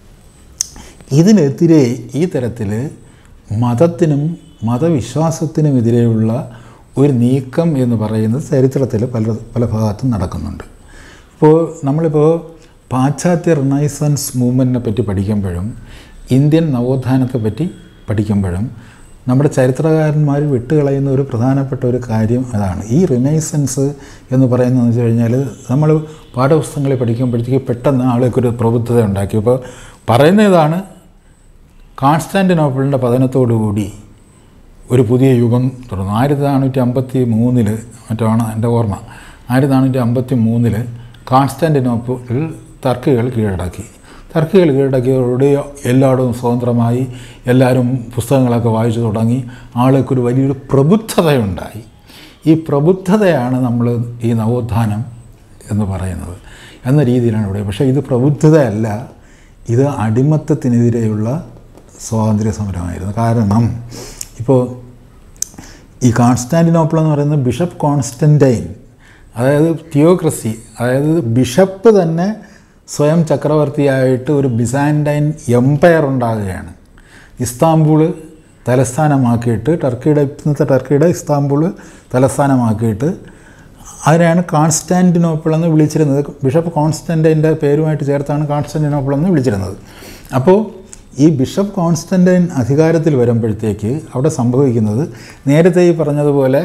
ഇതിനെതിരെ ഈ തരത്തിൽ മതത്തിനും മതവിശ്വാസത്തിനുമെതിരെയുള്ള ഒരു നീക്കം എന്ന് പറയുന്നത് ചരിത്രത്തിൽ പല പല ഭാഗത്തും നടക്കുന്നുണ്ട് ഇപ്പോൾ നമ്മളിപ്പോൾ പാശ്ചാത്യ റിനൈസൻസ് മൂവ്മെൻറ്റിനെ പറ്റി പഠിക്കുമ്പോഴും ഇന്ത്യൻ നവോത്ഥാനത്തെ പറ്റി പഠിക്കുമ്പോഴും നമ്മുടെ ചരിത്രകാരന്മാർ വിട്ടുകളയുന്ന ഒരു പ്രധാനപ്പെട്ട ഒരു കാര്യം അതാണ് ഈ റിനൈസൻസ് എന്ന് പറയുന്നതെന്ന് വെച്ച് കഴിഞ്ഞാൽ നമ്മൾ പാഠപുസ്തകങ്ങളിൽ പഠിക്കുമ്പോഴത്തേക്ക് പെട്ടെന്ന് ആളുകൾക്കൊരു പ്രബുദ്ധത ഉണ്ടാക്കി ഇപ്പോൾ പറയുന്ന ഇതാണ് കോൺസ്റ്റാൻറ്റിനോപ്പിളിൻ്റെ പതനത്തോടുകൂടി ഒരു പുതിയ യുഗം തുടർന്നു ആയിരത്തി നാനൂറ്റി അമ്പത്തി മൂന്നിൽ മറ്റാണ് എൻ്റെ ഓർമ്മ ആയിരത്തി നാനൂറ്റി അമ്പത്തി മൂന്നിൽ കോൺസ്റ്റാൻറ്റിനോപ്പിൾ ടർക്കികൾ കീഴടക്കി ടർക്കികൾ കീഴടക്കിയതോടെ എല്ലായിടവും സ്വതന്ത്രമായി എല്ലാവരും പുസ്തകങ്ങളൊക്കെ വായിച്ചു തുടങ്ങി ആളുകൾക്കൊരു വലിയൊരു പ്രബുദ്ധതയുണ്ടായി ഈ പ്രബുദ്ധതയാണ് നമ്മൾ ഈ നവോത്ഥാനം എന്ന് പറയുന്നത് എന്ന രീതിയിലാണ് ഇവിടെ പക്ഷേ ഇത് പ്രബുദ്ധതയല്ല ഇത് അടിമത്തത്തിനെതിരെയുള്ള സ്വാതന്ത്ര്യ സമരമായിരുന്നു കാരണം ഇപ്പോൾ ഈ കോൺസ്റ്റാൻറ്റിനോപ്പിൾ എന്ന് പറയുന്നത് ബിഷപ്പ് കോൺസ്റ്റൻറ്റൈൻ അതായത് തിയോക്രസി അതായത് ബിഷപ്പ് തന്നെ സ്വയം ചക്രവർത്തിയായിട്ട് ഒരു ബിസാൻറ്റൈൻ എംപയർ ഉണ്ടാകുകയാണ് ഇസ്താംബൂൾ തലസ്ഥാനമാക്കിയിട്ട് ടർക്കിയുടെ ഇന്നത്തെ ടർക്കിയുടെ ഇസ്താംബൂൾ തലസ്ഥാനമാക്കിയിട്ട് അതിനെയാണ് കോൺസ്റ്റാൻറ്റിനോപ്പിൾ എന്ന് വിളിച്ചിരുന്നത് ബിഷപ്പ് കോൺസ്റ്റൻറ്റൈൻ്റെ പേരുമായിട്ട് ചേർത്താണ് കോൺസ്റ്റാൻറ്റിനോപ്പിൾ എന്ന് വിളിച്ചിരുന്നത് അപ്പോൾ ഈ ബിഷപ്പ് കോൺസ്റ്റൻറ്റൈൻ അധികാരത്തിൽ വരുമ്പോഴത്തേക്ക് അവിടെ സംഭവിക്കുന്നത് നേരത്തെ ഈ പറഞ്ഞതുപോലെ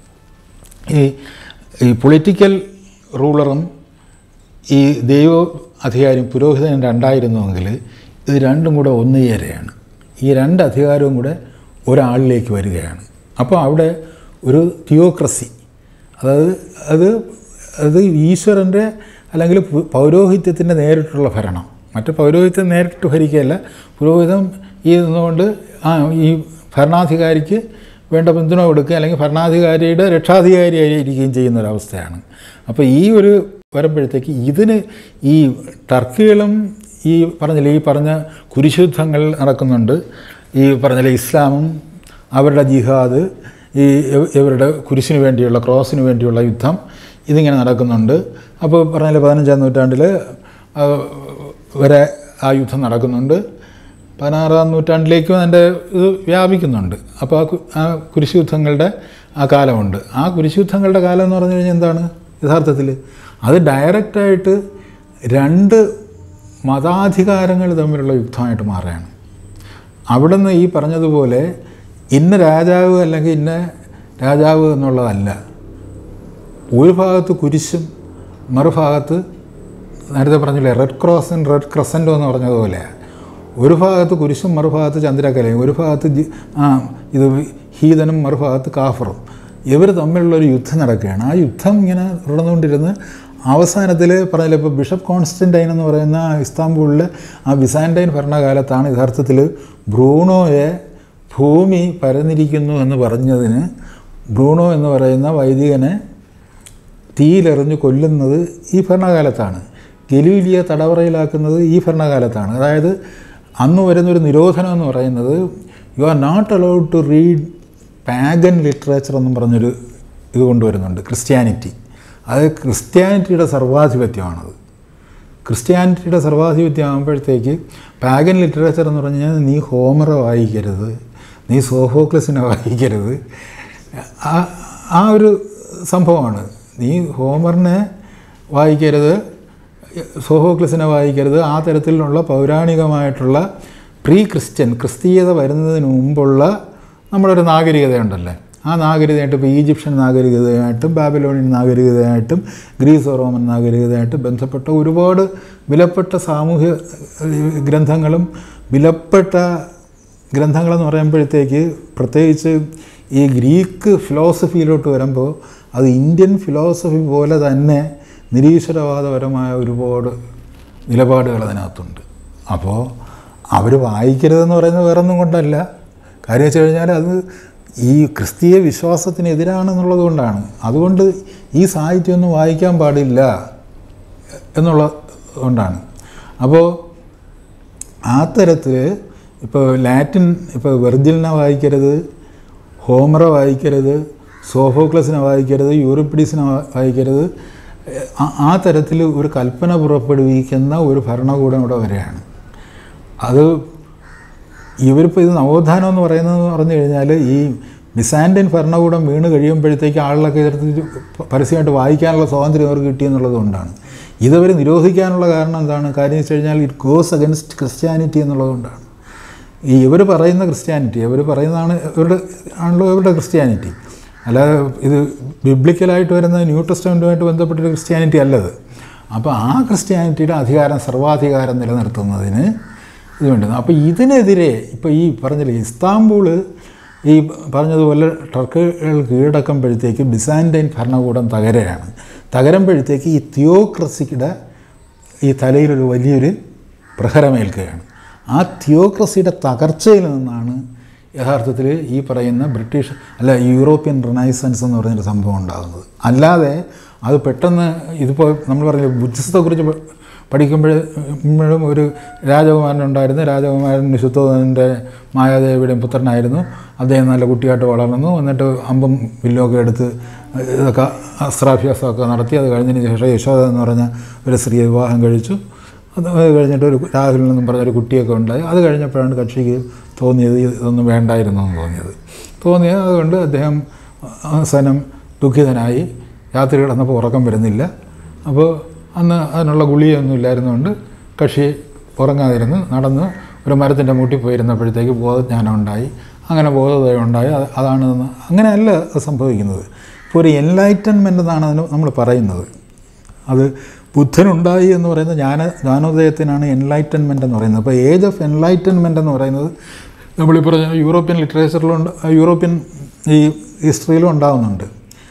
ഈ ഈ പൊളിറ്റിക്കൽ റൂളറും ഈ ദൈവ അധികാരിയും പുരോഹിതനും രണ്ടായിരുന്നുവെങ്കിൽ ഇത് രണ്ടും കൂടെ ഒന്നുചേരെയാണ് ഈ രണ്ട് അധികാരവും കൂടെ ഒരാളിലേക്ക് വരികയാണ് അപ്പോൾ അവിടെ ഒരു തിയോക്രസി അതായത് അത് അത് ഈശ്വരൻ്റെ അല്ലെങ്കിൽ പു- പൗരോഹിത്യത്തിൻ്റെ നേരിട്ടുള്ള ഭരണം മറ്റ് പൗരോഹിത്യം നേരിട്ട് ഭരിക്കുകയല്ല പുരോഹിതം ഈ നിന്നുകൊണ്ട് ആ ഈ ഭരണാധികാരിക്ക് വേണ്ട പിന്തുണ കൊടുക്കുക അല്ലെങ്കിൽ ഭരണാധികാരിയുടെ രക്ഷാധികാരിയായിരിക്കുകയും ചെയ്യുന്ന ഒരവസ്ഥയാണ് അപ്പോൾ ഈ ഒരു വരുമ്പോഴത്തേക്ക് ഇതിന് ഈ ടർക്കികളും ഈ പറഞ്ഞില്ലേ ഈ പറഞ്ഞ കുരിശുദ്ധങ്ങൾ നടക്കുന്നുണ്ട് ഈ പറഞ്ഞില്ലേ ഇസ്ലാമും അവരുടെ ജിഹാദ് ഈ ഇവ- ഇവരുടെ കുരിശിന് വേണ്ടിയുള്ള ക്രോസിന് വേണ്ടിയുള്ള യുദ്ധം ഇതിങ്ങനെ നടക്കുന്നുണ്ട് അപ്പോൾ പറഞ്ഞില്ലേ പതിനഞ്ചാം നൂറ്റാണ്ടിൽ ആ, വരെ ആ യുദ്ധം നടക്കുന്നുണ്ട് പതിനാറാം നൂറ്റാണ്ടിലേക്കും അതിൻ്റെ ഇത് വ്യാപിക്കുന്നുണ്ട് അപ്പോൾ ആ കു- ആ കുരിശ് യുദ്ധങ്ങളുടെ ആ കാലമുണ്ട് ആ കുരിശ് യുദ്ധങ്ങളുടെ കാലം എന്ന് പറഞ്ഞു കഴിഞ്ഞാൽ എന്താണ് യഥാർത്ഥത്തിൽ അത് ഡയറക്റ്റായിട്ട് രണ്ട് മതാധികാരങ്ങൾ തമ്മിലുള്ള യുദ്ധമായിട്ട് മാറുകയാണ് അവിടുന്ന് ഈ പറഞ്ഞതുപോലെ ഇന്ന രാജാവ് അല്ലെങ്കിൽ ഇന്ന രാജാവ് എന്നുള്ളതല്ല ഒരു ഭാഗത്ത് കുരിശും മറുഭാഗത്ത് നേരത്തെ പറഞ്ഞില്ലേ റെഡ് ക്രോസും റെഡ് ക്രസൻറ്റോ എന്ന് പറഞ്ഞതുപോലെ ഒരു ഭാഗത്ത് കുരിശും മറുഭാഗത്ത് ചന്ദ്രക്കലയും ഒരു ഭാഗത്ത് ജി- ആ ഇത് ഹീതനും മറുഭാഗത്ത് കാഫറും ഇവർ തമ്മിലുള്ള ഒരു യുദ്ധം നടക്കുകയാണ് ആ യുദ്ധം ഇങ്ങനെ തുടർന്നുകൊണ്ടിരുന്ന് അവസാനത്തിൽ പറഞ്ഞില്ല ഇപ്പോൾ ബിഷപ്പ് കോൺസ്റ്റൻറ്റൈൻ എന്ന് പറയുന്ന ഇസ്താംബൂളിലെ ആ ബിസാൻറ്റൈൻ ഭരണകാലത്താണ് യഥാർത്ഥത്തിൽ ബ്രൂണോയെ ഭൂമി പരന്നിരിക്കുന്നു എന്ന് പറഞ്ഞതിന് ബ്രൂണോ എന്ന് പറയുന്ന വൈദികനെ തീയിലെറിഞ്ഞ് കൊല്ലുന്നത് ഈ ഭരണകാലത്താണ് ഗലീലിയ തടവറയിലാക്കുന്നത് ഈ ഭരണകാലത്താണ് അതായത് അന്ന് വരുന്നൊരു നിരോധനം എന്ന് പറയുന്നത് you are not allowed to read pagan literature എന്നും പറഞ്ഞൊരു ഇത് കൊണ്ടുവരുന്നുണ്ട് ക്രിസ്ത്യാനിറ്റി അത് ക്രിസ്ത്യാനിറ്റിയുടെ സർവാധിപത്യമാണത് ക്രിസ്ത്യാനിറ്റിയുടെ സർവാധിപത്യം ആകുമ്പോഴത്തേക്ക് പാഗൻ ലിറ്ററേച്ചർ എന്ന് പറഞ്ഞു കഴിഞ്ഞാൽ നീ ഹോമറെ വായിക്കരുത് നീ സോഫോക്ലസിനെ വായിക്കരുത് ആ ആ ഒരു സംഭവമാണ് നീ ഹോമറിനെ വായിക്കരുത് സോഫോക്ലസിനെ വായിക്കരുത് ആ തരത്തിലുള്ള പൗരാണികമായിട്ടുള്ള പ്രീ ക്രിസ്ത്യൻ ക്രിസ്തീയത വരുന്നതിന് മുമ്പുള്ള നമ്മുടെ ഒരു നാഗരികതയുണ്ടല്ലേ ആ നാഗരികതയായിട്ട് ഇപ്പോൾ ഈജിപ്ഷ്യൻ നാഗരികതയായിട്ടും ബാബിലോണിയൻ നാഗരികതയായിട്ടും ഗ്രീസ് റോമൻ നാഗരികതയായിട്ട് ബന്ധപ്പെട്ട ഒരുപാട് വിലപ്പെട്ട സാമൂഹ്യ ഏഹ്, ഗ്രന്ഥങ്ങളും വിലപ്പെട്ട ഗ്രന്ഥങ്ങളെന്ന് പറയുമ്പോഴത്തേക്ക് പ്രത്യേകിച്ച് ഈ ഗ്രീക്ക് ഫിലോസഫിയിലോട്ട് വരുമ്പോൾ അത് ഇന്ത്യൻ ഫിലോസഫി പോലെ തന്നെ നിരീശ്വരവാദപരമായ ഒരുപാട് നിലപാടുകൾ അതിനകത്തുണ്ട് അപ്പോൾ അവർ വായിക്കരുതെന്ന് പറയുന്നത് വേറൊന്നും കൊണ്ടല്ല കാര്യം വെച്ച് കഴിഞ്ഞാൽ അത് ഈ ക്രിസ്തീയ വിശ്വാസത്തിനെതിരാണെന്നുള്ളത് കൊണ്ടാണ് അതുകൊണ്ട് ഈ സാഹിത്യമൊന്നും വായിക്കാൻ പാടില്ല എന്നുള്ള കൊണ്ടാണ് അപ്പോൾ ആ തരത്തിൽ ഇപ്പോൾ ലാറ്റിൻ ഇപ്പോൾ വെർജിലിനെ വായിക്കരുത് ഹോമറെ വായിക്കരുത് സോഫോക്ലസിനെ വായിക്കരുത് യൂറിപ്പിഡീസിനെ വാ- വായിക്കരുത് ആ- ആ തരത്തിൽ ഒരു കൽപ്പന പുറപ്പെടുവിക്കുന്ന ഒരു ഭരണകൂടം ഇവിടെ വരെയാണ് അത് ഇവരിപ്പോൾ ഇത് നവോത്ഥാനം എന്ന് പറയുന്നത് പറഞ്ഞു കഴിഞ്ഞാൽ ഈ ബിസാൻഡിൻ ഭരണകൂടം വീണ് കഴിയുമ്പോഴത്തേക്ക് ആളുകളൊക്കെ ഇതരത്തിൽ പരസ്യമായിട്ട് വായിക്കാനുള്ള സ്വാതന്ത്ര്യം അവർക്ക് കിട്ടിയെന്നുള്ളത് കൊണ്ടാണ് ഇതവർ നിരോധിക്കാനുള്ള കാരണം എന്താണ് കാര്യം വെച്ച് കഴിഞ്ഞാൽ ഇറ്റ് ഗോസ് അഗൻസ്റ്റ് ക്രിസ്ത്യാനിറ്റി എന്നുള്ളത് കൊണ്ടാണ് ഈ ഇവർ പറയുന്ന ക്രിസ്ത്യാനിറ്റി ഇവർ പറയുന്നതാണ് ഇവരുടെ ആണല്ലോ ഇവരുടെ ക്രിസ്ത്യാനിറ്റി അല്ലാതെ ഇത് ബിബ്ലിക്കലായിട്ട് വരുന്ന ന്യൂ ടെസ്റ്റമെൻറ്റുമായിട്ട് ബന്ധപ്പെട്ടൊരു ക്രിസ്ത്യാനിറ്റി അല്ലത് അപ്പോൾ ആ ക്രിസ്ത്യാനിറ്റിയുടെ അധികാരം സർവാധികാരം നിലനിർത്തുന്നതിന് ഇത് വേണ്ടത് അപ്പോൾ ഇതിനെതിരെ ഇപ്പോൾ ഈ പറഞ്ഞില്ലേ ഇസ്താംബൂള് ഈ പറഞ്ഞതുപോലെ ടർക്കുകൾ കീഴടക്കുമ്പോഴത്തേക്ക് ബിസാൻറ്റൈൻ ഭരണകൂടം തകരുകയാണ് തകരുമ്പോഴത്തേക്ക് ഈ തിയോക്രസിയുടെ ഈ തലയിലൊരു വലിയൊരു പ്രഹരമേൽക്കുകയാണ് ആ തിയോക്രസിയുടെ തകർച്ചയിൽ നിന്നാണ് യഥാർത്ഥത്തിൽ ഈ പറയുന്ന ബ്രിട്ടീഷ് അല്ല യൂറോപ്യൻ റിനൈസൻസ് എന്ന് പറയുന്നൊരു സംഭവം ഉണ്ടാകുന്നത് അല്ലാതെ അത് പെട്ടെന്ന് ഇതിപ്പോൾ നമ്മൾ പറഞ്ഞ ബുദ്ധിസത്തെക്കുറിച്ച് പ- പഠിക്കുമ്പോഴും ഒരു രാജകുമാരനുണ്ടായിരുന്നു രാജകുമാരൻ നിശുദ്ധോധൻ്റെ മായാദേവിയുടെയും പുത്രനായിരുന്നു അദ്ദേഹം നല്ല കുട്ടിയായിട്ട് വളർന്നു എന്നിട്ട് അമ്പും വില്ലൊക്കെ എടുത്ത് ഇതൊക്കെ അസ്ത്രാഭ്യാസമൊക്കെ നടത്തി അത് കഴിഞ്ഞതിന് ശേഷം യശോദ എന്ന് പറഞ്ഞ ഒരു സ്ത്രീയെ വിവാഹം കഴിച്ചു അത് കഴിഞ്ഞിട്ട് ഒരു രാഹുൽ എന്നും പറഞ്ഞൊരു കുട്ടിയൊക്കെ ഉണ്ടായി അത് കഴിഞ്ഞപ്പോഴാണ് കക്ഷിക്ക് തോന്നിയത് ഇതൊന്നും വേണ്ടായിരുന്നു എന്ന് തോന്നിയത് തോന്നിയത് അതുകൊണ്ട് അദ്ദേഹം അവസാനം ദുഃഖിതനായി രാത്രി കിടന്നപ്പോൾ ഉറക്കം വരുന്നില്ല അപ്പോൾ അന്ന് അതിനുള്ള ഗുളിയൊന്നും ഇല്ലായിരുന്നുകൊണ്ട് കക്ഷി ഉറങ്ങാതിരുന്ന് നടന്ന് ഒരു മരത്തിൻ്റെ മൂട്ടി പോയിരുന്നപ്പോഴത്തേക്ക് ബോധജ്ഞാനം ഉണ്ടായി അങ്ങനെ ബോധോദയം ഉണ്ടായി അത് അതാണ് ഇന്ന് അങ്ങനെയല്ല അത് സംഭവിക്കുന്നത് ഇപ്പോൾ ഒരു എൻലൈറ്റൻമെൻ്റ് എന്നാണ് അതിന് നമ്മൾ പറയുന്നത് അത് ബുദ്ധനുണ്ടായി എന്ന് പറയുന്നത് ജ്ഞാന ജ്ഞാനോദയത്തിനാണ് എൻലൈറ്റൻമെൻ്റ് എന്ന് പറയുന്നത് അപ്പോൾ ഏജ് ഓഫ് എൻലൈറ്റൻമെൻ്റ് എന്ന് പറയുന്നത് നമ്മളീ പറഞ്ഞ യൂറോപ്യൻ ലിറ്ററേച്ചറിലും യൂറോപ്യൻ ഈ ഹിസ്റ്ററിയിലും ഉണ്ടാകുന്നുണ്ട്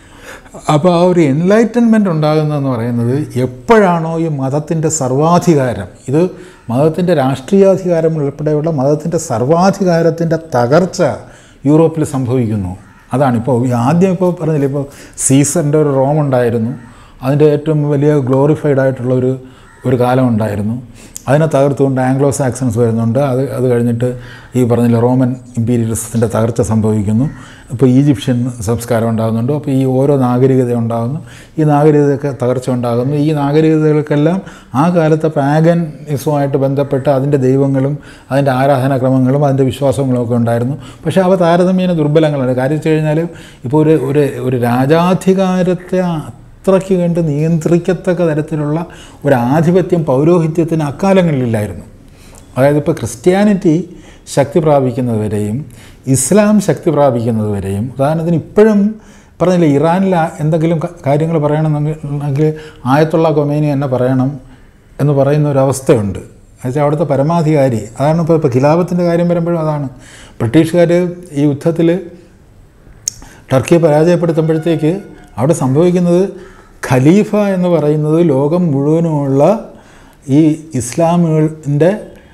അപ്പോൾ ആ ഒരു എൻലൈറ്റൻമെൻ്റ് ഉണ്ടാകുന്നതെന്ന് പറയുന്നത് എപ്പോഴാണോ ഈ മതത്തിൻ്റെ സർവാധികാരം ഇത് മതത്തിൻ്റെ രാഷ്ട്രീയാധികാരം ഉൾപ്പെടെയുള്ള മതത്തിൻ്റെ സർവാധികാരത്തിൻ്റെ തകർച്ച യൂറോപ്പിൽ സംഭവിക്കുന്നു അതാണ് ഇപ്പോൾ ഈ ആദ്യം ഇപ്പോൾ പറഞ്ഞില്ലേ ഇപ്പോൾ സീസറിൻ്റെ ഒരു റോം ഉണ്ടായിരുന്നു അതിൻ്റെ ഏറ്റവും വലിയ ഗ്ലോറിഫൈഡ് ആയിട്ടുള്ള ഒരു ഒരു കാലം ഉണ്ടായിരുന്നു അതിനെ തകർത്തുകൊണ്ട് ആംഗ്ലോ സാക്സൺസ് വരുന്നുണ്ട് അത് അത് കഴിഞ്ഞിട്ട് ഈ പറഞ്ഞില്ല റോമൻ ഇമ്പീരിയലിസത്തിൻ്റെ തകർച്ച സംഭവിക്കുന്നു ഇപ്പോൾ ഈജിപ്ഷ്യൻ സംസ്കാരം ഉണ്ടാകുന്നുണ്ട് അപ്പോൾ ഈ ഓരോ നാഗരികത ഉണ്ടാകുന്നു ഈ നാഗരികതയൊക്കെ തകർച്ച ഉണ്ടാകുന്നു ഈ നാഗരികതകൾക്കെല്ലാം ആ കാലത്തെ പാഗനിസവുമായിട്ട് ബന്ധപ്പെട്ട് അതിൻ്റെ ദൈവങ്ങളും അതിൻ്റെ ആരാധനാക്രമങ്ങളും അതിൻ്റെ വിശ്വാസങ്ങളും ഒക്കെ ഉണ്ടായിരുന്നു പക്ഷേ അവ താരതമ്യേന ദുർബലങ്ങളാണ് കാര്യം വെച്ച് കഴിഞ്ഞാൽ ഇപ്പോൾ ഒരു ഒരു ഒരു രാജാധികാരത്തെ അത്രയ്ക്ക് കണ്ട് നിയന്ത്രിക്കത്തക്ക തരത്തിലുള്ള ഒരു ആധിപത്യം പൗരോഹിത്യത്തിന് അക്കാലങ്ങളിലില്ലായിരുന്നു അതായത് ഇപ്പോൾ ക്രിസ്ത്യാനിറ്റി ശക്തി പ്രാപിക്കുന്നതുവരെയും ഇസ്ലാം ശക്തി പ്രാപിക്കുന്നതുവരെയും ഉദാഹരണത്തിന് ഇപ്പോഴും പറഞ്ഞില്ല ഇറാനിൽ ആ- എന്തെങ്കിലും ക- കാര്യങ്ങൾ പറയണമെന്നെങ്കിൽ ആയത്തുള്ള കൊമേനി തന്നെ പറയണം എന്ന് പറയുന്ന ഒരു അവസ്ഥയുണ്ട് എന്നുവെച്ചാൽ അവിടുത്തെ പരമാധികാരി അതാണ് ഇപ്പോൾ ഇപ്പോൾ ഖിലാഫത്തിൻ്റെ കാര്യം വരുമ്പോഴും അതാണ് ബ്രിട്ടീഷുകാർ ഈ യുദ്ധത്തിൽ ടർക്കിയെ പരാജയപ്പെടുത്തുമ്പോഴത്തേക്ക് അവിടെ സംഭവിക്കുന്നത് ഖലീഫ എന്ന് പറയുന്നത് ലോകം മുഴുവനുമുള്ള ഈ ഇസ്ലാമുകളുടെ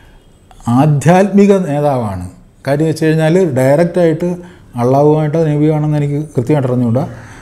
ആധ്യാത്മിക നേതാവാണ് കാര്യം വെച്ച് കഴിഞ്ഞാൽ ഡയറക്റ്റായിട്ട് അള്ളാഹുമായിട്ടോ നബിയാണെന്ന് എനിക്ക് കൃത്യമായിട്ട് അറിഞ്ഞുകൂടാ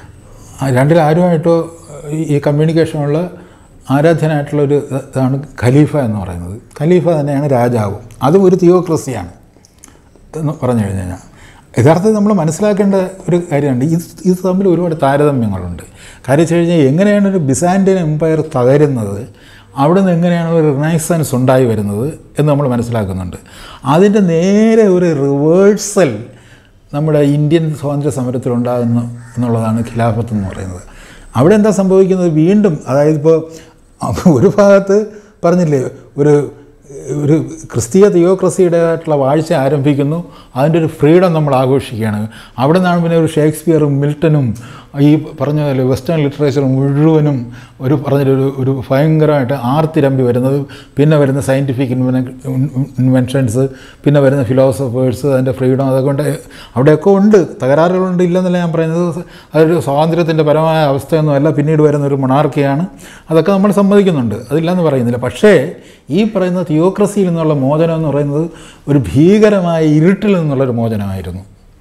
ആ രണ്ടിൽ ആരുമായിട്ടോ ഈ- ഈ കമ്മ്യൂണിക്കേഷനുള്ള ആരാധ്യനായിട്ടുള്ള ഒരു ഇതാണ് ഖലീഫ എന്ന് പറയുന്നത് ഖലീഫ തന്നെയാണ് രാജാവും അതും ഒരു തിയോക്രസിയാണ് എന്ന് പറഞ്ഞു കഴിഞ്ഞാൽ യഥാർത്ഥത്തിൽ നമ്മൾ മനസ്സിലാക്കേണ്ട ഒരു കാര്യമുണ്ട് ഇത് ഇത് തമ്മിൽ ഒരുപാട് താരതമ്യങ്ങളുണ്ട് കാര്യം വെച്ച് കഴിഞ്ഞാൽ എങ്ങനെയാണ് ഒരു ബിസാൻഡിയൻ എംപയർ തകരുന്നത് അവിടെ നിന്ന് എങ്ങനെയാണ് ഒരു റിനൈസൻസ് ഉണ്ടായി വരുന്നത് എന്ന് നമ്മൾ മനസ്സിലാക്കുന്നുണ്ട് അതിൻ്റെ നേരെ ഒരു റിവേഴ്സൽ നമ്മുടെ ഇന്ത്യൻ സ്വാതന്ത്ര്യ സമരത്തിലുണ്ടാകുന്നു എന്നുള്ളതാണ് ഖിലാഫത്ത് എന്ന് പറയുന്നത് അവിടെ എന്താ സംഭവിക്കുന്നത് വീണ്ടും അതായത് ഇപ്പോൾ ഒരു ഭാഗത്ത് പറഞ്ഞില്ലേ ഒരു ഒരു ക്രിസ്തീയ തിയോക്രസിയുടേതായിട്ടുള്ള വാഴ്ച ആരംഭിക്കുന്നു അതിൻ്റെ ഒരു ഫ്രീഡം നമ്മൾ ആഘോഷിക്കുകയാണ് അവിടെ നിന്നാണ് പിന്നെ ഒരു ഷേക്സ്പിയറും മിൽട്ടനും ഈ പറഞ്ഞ പോലെ വെസ്റ്റേൺ ലിറ്ററേച്ചർ മുഴുവനും ഒരു പറഞ്ഞൊരു ഒരു ഭയങ്കരമായിട്ട് ആർത്തിരമ്പി വരുന്നത് പിന്നെ വരുന്ന സയൻറ്റിഫിക് ഇൻവെന ഇൻവെൻഷൻസ് പിന്നെ വരുന്ന ഫിലോസഫേഴ്സ് അതിൻ്റെ ഫ്രീഡം അതുകൊണ്ട് അവിടെയൊക്കെ ഉണ്ട് തകരാറുകളുണ്ട് ഇല്ലെന്നല്ല ഞാൻ പറയുന്നത് അതൊരു സ്വാതന്ത്ര്യത്തിൻ്റെ പരമായ അവസ്ഥയൊന്നുമല്ല പിന്നീട് വരുന്ന ഒരു മൊണാർക്കിയാണ് അതൊക്കെ നമ്മൾ സമ്മതിക്കുന്നുണ്ട് അതില്ലെന്ന് പറയുന്നില്ല പക്ഷേ ഈ പറയുന്ന തിയോക്രസിയിൽ നിന്നുള്ള മോചനം എന്ന് പറയുന്നത് ഒരു ഭീകരമായ ഇരുട്ടിൽ നിന്നുള്ളൊരു മോചനമായിരുന്നു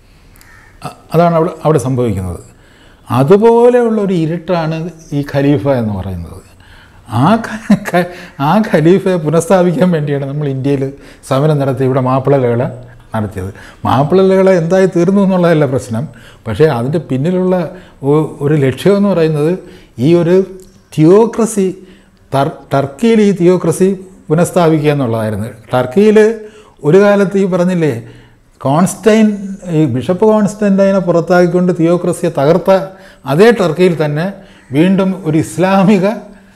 അ- അതാണ് അവിടെ അവിടെ സംഭവിക്കുന്നത് അതുപോലെയുള്ള ഒരു ഇരുട്ടാണ് ഈ ഖലീഫ എന്ന് പറയുന്നത് ആ ഖ- ഖ- ആ ഖലീഫയെ പുനഃസ്ഥാപിക്കാൻ വേണ്ടിയാണ് നമ്മൾ ഇന്ത്യയിൽ സമരം നടത്തി ഇവിടെ മാപ്പിളലകള നടത്തിയത് മാപ്പിളലകള എന്തായി തീർന്നു എന്നുള്ളതല്ല പ്രശ്നം പക്ഷേ അതിൻ്റെ പിന്നിലുള്ള ഒ- ഒരു ലക്ഷ്യമെന്ന് പറയുന്നത് ഈ ഒരു തിയോക്രസി ടർ ടർക്കിയിൽ ഈ തിയോക്രസി പുനഃസ്ഥാപിക്കുക എന്നുള്ളതായിരുന്നു ടർക്കിയിൽ ഒരു കാലത്ത് ഈ പറഞ്ഞില്ലേ കോൺസ്റ്റൈൻ ഈ ബിഷപ്പ് കോൺസ്റ്റൻറ്റൈനെ പുറത്താക്കിക്കൊണ്ട് തിയോക്രസിയെ തകർത്ത അതേ ടർക്കിയിൽ തന്നെ വീണ്ടും ഒരു ഇസ്ലാമിക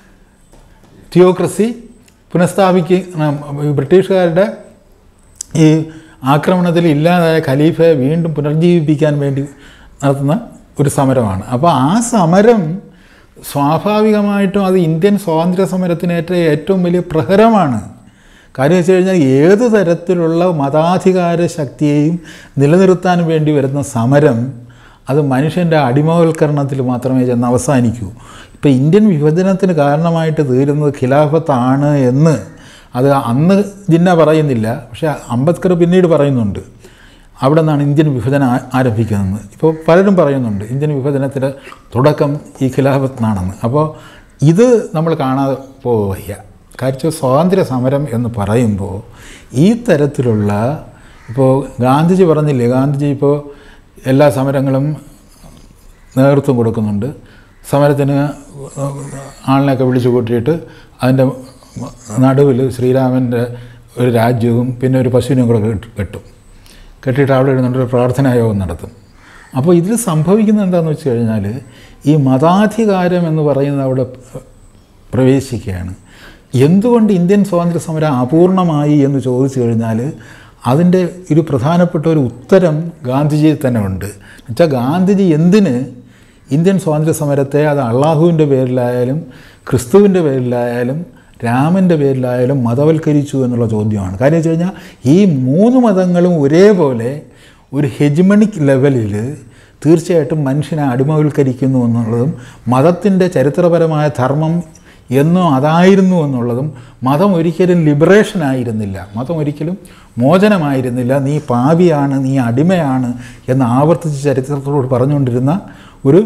തിയോക്രസി പുനഃസ്ഥാപിക്കുക ഈ ബ്രിട്ടീഷുകാരുടെ ഈ ആക്രമണത്തിൽ ഇല്ലാതായ ഖലീഫയെ വീണ്ടും പുനർജീവിപ്പിക്കാൻ വേണ്ടി നടത്തുന്ന ഒരു സമരമാണ് അപ്പോൾ ആ സമരം സ്വാഭാവികമായിട്ടും അത് ഇന്ത്യൻ സ്വാതന്ത്ര്യ സമരത്തിനേറ്റ ഏറ്റവും വലിയ പ്രഹരമാണ് കാര്യം വെച്ച് കഴിഞ്ഞാൽ ഏത് തരത്തിലുള്ള മതാധികാര ശക്തിയെയും നിലനിർത്താൻ വേണ്ടി വരുന്ന സമരം അത് മനുഷ്യൻ്റെ അടിമവൽക്കരണത്തിൽ മാത്രമേ ചെന്ന് അവസാനിക്കൂ ഇപ്പോൾ ഇന്ത്യൻ വിഭജനത്തിന് കാരണമായിട്ട് തീരുന്നത് ഖിലാഫത്താണ് എന്ന് അത് അന്ന് ജിന്ന പറയുന്നില്ല പക്ഷേ അംബേദ്കർ പിന്നീട് പറയുന്നുണ്ട് അവിടെ നിന്നാണ് ഇന്ത്യൻ വിഭജനം ആ- ആരംഭിക്കുന്നത് ഇപ്പോൾ പലരും പറയുന്നുണ്ട് ഇന്ത്യൻ വിഭജനത്തിൻ്റെ തുടക്കം ഈ ഖിലാഫത്ത് നിന്നാണെന്ന് അപ്പോൾ ഇത് നമ്മൾ കാണാതെ പോവുക കാര്യം സ്വാതന്ത്ര്യ സമരം എന്ന് പറയുമ്പോൾ ഈ തരത്തിലുള്ള ഇപ്പോൾ ഗാന്ധിജി പറഞ്ഞില്ലേ ഗാന്ധിജി ഇപ്പോൾ എല്ലാ സമരങ്ങളും നേതൃത്വം കൊടുക്കുന്നുണ്ട് സമരത്തിന് ആളിനെയൊക്കെ വിളിച്ചു കൂട്ടിയിട്ട് അതിൻ്റെ നടുവിൽ ശ്രീരാമൻ്റെ ഒരു രാജ്യവും പിന്നെ ഒരു പശുവിനെയും കൂടെ കെട്ട്- കെട്ടും കെട്ടിയിട്ട് അവിടെ ഇരുന്നിട്ട് ഒരു പ്രാർത്ഥനാ യോഗം നടത്തും അപ്പോൾ ഇതിൽ സംഭവിക്കുന്നത് എന്താണെന്ന് വെച്ച് കഴിഞ്ഞാൽ ഈ മതാധികാരം എന്ന് പറയുന്നത് അവിടെ പ്രവേശിക്കുകയാണ് എന്തുകൊണ്ട് ഇന്ത്യൻ സ്വാതന്ത്ര്യ സമരം അപൂർണമായി എന്ന് ചോദിച്ചു കഴിഞ്ഞാൽ അതിൻ്റെ ഒരു പ്രധാനപ്പെട്ട ഒരു ഉത്തരം ഗാന്ധിജിയിൽ തന്നെ ഉണ്ട് എന്നുവെച്ചാൽ ഗാന്ധിജി എന്തിന് ഇന്ത്യൻ സ്വാതന്ത്ര്യ സമരത്തെ അത് അള്ളാഹുവിൻ്റെ പേരിലായാലും ക്രിസ്തുവിൻ്റെ പേരിലായാലും രാമൻ്റെ പേരിലായാലും മതവൽക്കരിച്ചു എന്നുള്ള ചോദ്യമാണ് കാര്യം വെച്ച് കഴിഞ്ഞാൽ ഈ മൂന്ന് മതങ്ങളും ഒരേപോലെ ഒരു ഹെജിമണിക് ലെവലിൽ തീർച്ചയായിട്ടും മനുഷ്യനെ അടിമവൽക്കരിക്കുന്നു എന്നുള്ളതും മതത്തിൻ്റെ ചരിത്രപരമായ ധർമ്മം എന്നും അതായിരുന്നു എന്നുള്ളതും മതം ഒരിക്കലും ലിബറേഷൻ ആയിരുന്നില്ല മതം ഒരിക്കലും മോചനമായിരുന്നില്ല നീ പാപിയാണ് നീ അടിമയാണ് എന്ന് ആവർത്തിച്ച് ചരിത്രത്തോട് പറഞ്ഞുകൊണ്ടിരുന്ന ഒരു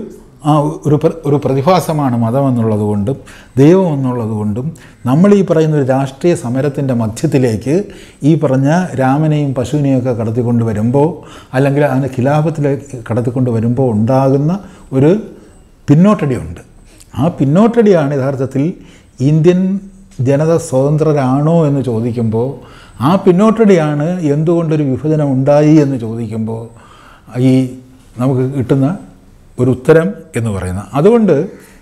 ആ ഒരു പ്ര- ഒരു പ്രതിഭാസമാണ് മതം എന്നുള്ളത് കൊണ്ടും ദൈവം എന്നുള്ളത് കൊണ്ടും നമ്മൾ ഈ പറയുന്ന ഒരു രാഷ്ട്രീയ സമരത്തിൻ്റെ മധ്യത്തിലേക്ക് ഈ പറഞ്ഞ രാമനെയും പശുവിനെയും ഒക്കെ കടത്തിക്കൊണ്ട് വരുമ്പോൾ അല്ലെങ്കിൽ അതിൻ്റെ ഖിലാഫത്തിലേക്ക് കടത്തിക്കൊണ്ട് വരുമ്പോൾ ഉണ്ടാകുന്ന ഒരു പിന്നോട്ടടിയുണ്ട് ആ പിന്നോട്ടടിയാണ് യഥാർത്ഥത്തിൽ ഇന്ത്യൻ ജനത സ്വതന്ത്രരാണോ എന്ന് ചോദിക്കുമ്പോൾ ആ പിന്നോട്ടടിയാണ് എന്തുകൊണ്ടൊരു വിഭജനം ഉണ്ടായി എന്ന് ചോദിക്കുമ്പോൾ ഈ നമുക്ക് കിട്ടുന്ന ഒരു ഉത്തരം എന്ന് പറയുന്നത് അതുകൊണ്ട്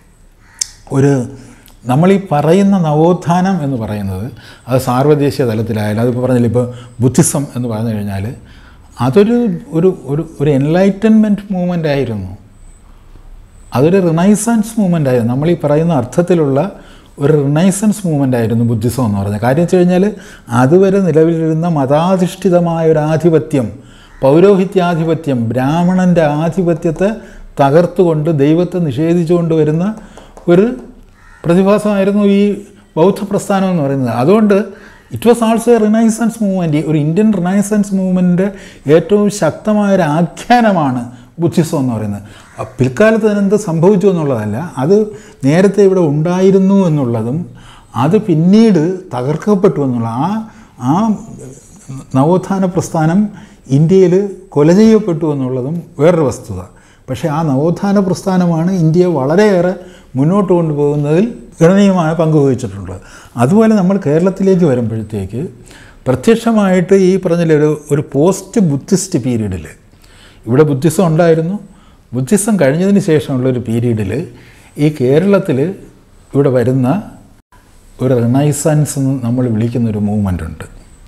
ഒരു നമ്മൾ ഈ പറയുന്ന നവോത്ഥാനം എന്ന് പറയുന്നത് അത് സാർവദേശീയ തലത്തിലായാലും അതിപ്പോൾ പറഞ്ഞില്ല ഇപ്പോൾ ബുദ്ധിസം എന്ന് പറഞ്ഞു കഴിഞ്ഞാൽ അതൊരു ഒരു ഒരു ഒരു എൻലൈറ്റൻമെൻറ്റ് മൂവ്മെൻ്റ് ആയിരുന്നു അതൊരു റിനൈസൻസ് മൂവ്മെൻ്റ് ആയിരുന്നു നമ്മൾ ഈ പറയുന്ന അർത്ഥത്തിലുള്ള ഒരു റിനൈസൻസ് മൂവ്മെൻ്റ് ആയിരുന്നു ബുദ്ധിസം എന്ന് പറഞ്ഞത് കാര്യം വെച്ച് കഴിഞ്ഞാൽ അതുവരെ നിലവിലിരുന്ന മതാധിഷ്ഠിതമായ ഒരു ആധിപത്യം പൗരോഹിത്യാധിപത്യം ബ്രാഹ്മണൻ്റെ ആധിപത്യത്തെ തകർത്തുകൊണ്ട് ദൈവത്തെ നിഷേധിച്ചുകൊണ്ട് വരുന്ന ഒരു പ്രതിഭാസമായിരുന്നു ഈ ബൗദ്ധ പ്രസ്ഥാനം എന്ന് പറയുന്നത് അതുകൊണ്ട് it was also a renaissance movement ഒരു ഇന്ത്യൻ റിനൈസൻസ് മൂവ്മെൻറ്റിൻ്റെ ഏറ്റവും ശക്തമായ ഒരു ആഖ്യാനമാണ് ബുദ്ധിസം എന്ന് പറയുന്നത് അ, പിൽക്കാലത്ത് അതിനെന്ത് സംഭവിച്ചു എന്നുള്ളതല്ല അത് നേരത്തെ ഇവിടെ ഉണ്ടായിരുന്നു എന്നുള്ളതും അത് പിന്നീട് തകർക്കപ്പെട്ടു എന്നുള്ള ആ ആ നവോത്ഥാന പ്രസ്ഥാനം ഇന്ത്യയിൽ കൊല ചെയ്യപ്പെട്ടു എന്നുള്ളതും വേറൊരു വസ്തുത പക്ഷേ ആ നവോത്ഥാന പ്രസ്ഥാനമാണ് ഇന്ത്യയെ വളരെയേറെ മുന്നോട്ട് കൊണ്ടുപോകുന്നതിൽ ഗണനീയമായ പങ്ക് വഹിച്ചിട്ടുള്ളത് അതുപോലെ നമ്മൾ കേരളത്തിലേക്ക് വരുമ്പോഴത്തേക്ക് പ്രത്യക്ഷമായിട്ട് ഈ പറഞ്ഞില്ലേ ഒരു ഒരു പോസ്റ്റ് ബുദ്ധിസ്റ്റ് പീരീഡിൽ ഇവിടെ ബുദ്ധിസം ഉണ്ടായിരുന്നു ബുദ്ധിസം കഴിഞ്ഞതിന് ശേഷമുള്ള ഒരു പീരീഡിൽ ഈ കേരളത്തിൽ ഇവിടെ വരുന്ന ഒരു റിനൈസൻസ് എന്ന് നമ്മൾ വിളിക്കുന്ന ഒരു മൂവ്മെൻ്റ് ഉണ്ട്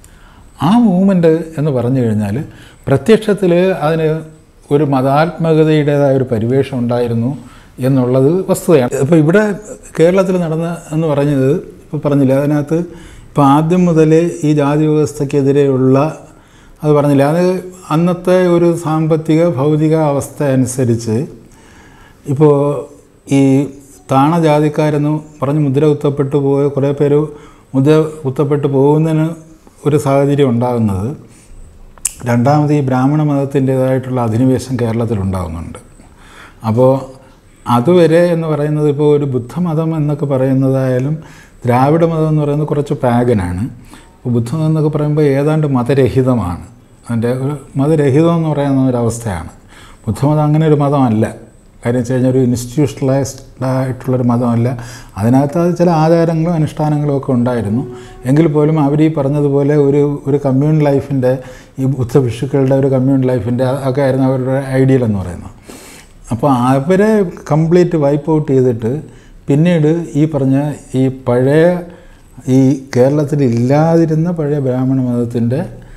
ആ മൂവ്മെൻ്റ് എന്ന് പറഞ്ഞു കഴിഞ്ഞാൽ പ്രത്യക്ഷത്തിൽ അതിന് ഒരു മതാത്മകതയുടേതായ ഒരു പരിവേഷം ഉണ്ടായിരുന്നു എന്നുള്ളത് വസ്തുതയാണ് ഇപ്പോൾ ഇവിടെ കേരളത്തിൽ നടന്ന എന്ന് പറഞ്ഞത് ഇപ്പോൾ പറഞ്ഞില്ല അതിനകത്ത് ഇപ്പോൾ ആദ്യം മുതലേ ഈ ജാതി വ്യവസ്ഥയ്ക്കെതിരെയുള്ള അത് പറഞ്ഞില്ല അത് അന്നത്തെ ഒരു സാമ്പത്തിക ഭൗതിക അവസ്ഥ അനുസരിച്ച് ഇപ്പോൾ ഈ താണജാതിക്കാരെന്ന് പറഞ്ഞ് മുദ്ര കുത്തപ്പെട്ടു പോയ കുറേ പേര് മുദ്ര കുത്തപ്പെട്ടു പോകുന്നതിന് ഒരു സാഹചര്യം ഉണ്ടാകുന്നത് രണ്ടാമത് ഈ ബ്രാഹ്മണ മതത്തിൻ്റേതായിട്ടുള്ള അധിനിവേശം കേരളത്തിലുണ്ടാകുന്നുണ്ട് അപ്പോൾ അതുവരെ എന്ന് പറയുന്നത് ഇപ്പോൾ ഒരു ബുദ്ധമതം എന്നൊക്കെ പറയുന്നതായാലും ദ്രാവിഡ മതം എന്ന് പറയുന്നത് കുറച്ച് പാഗനാണ് ഇപ്പോൾ ബുദ്ധമതം എന്നൊക്കെ പറയുമ്പോൾ ഏതാണ്ട് മതരഹിതമാണ് അതിൻ്റെ ഒരു മതരഹിതം എന്ന് പറയുന്ന ഒരവസ്ഥയാണ് ബുദ്ധമതം അങ്ങനെ ഒരു മതമല്ല കാര്യം വെച്ച് കഴിഞ്ഞാൽ ഒരു ഇൻസ്റ്റിറ്റ്യൂഷണലൈസ്ഡ് ആയിട്ടുള്ളൊരു മതമല്ല അതിനകത്ത് അത് ചില ആചാരങ്ങളും അനുഷ്ഠാനങ്ങളും ഒക്കെ ഉണ്ടായിരുന്നു എങ്കിൽ പോലും അവർ ഈ പറഞ്ഞതുപോലെ ഒരു ഒരു കമ്മ്യൂൺ ലൈഫിൻ്റെ ഈ ബുദ്ധഭിക്ഷുക്കളുടെ ഒരു കമ്മ്യൂൺ ലൈഫിൻ്റെ ഒക്കെ ആയിരുന്നു അവരുടെ ഐഡിയൽ എന്ന് പറയുന്നത് അപ്പോൾ അവരെ കംപ്ലീറ്റ് വൈപ്പ് ഔട്ട് ചെയ്തിട്ട് പിന്നീട് ഈ പറഞ്ഞ ഈ പഴയ ഈ കേരളത്തിൽ ഇല്ലാതിരുന്ന പഴയ ബ്രാഹ്മണ മതത്തിൻ്റെ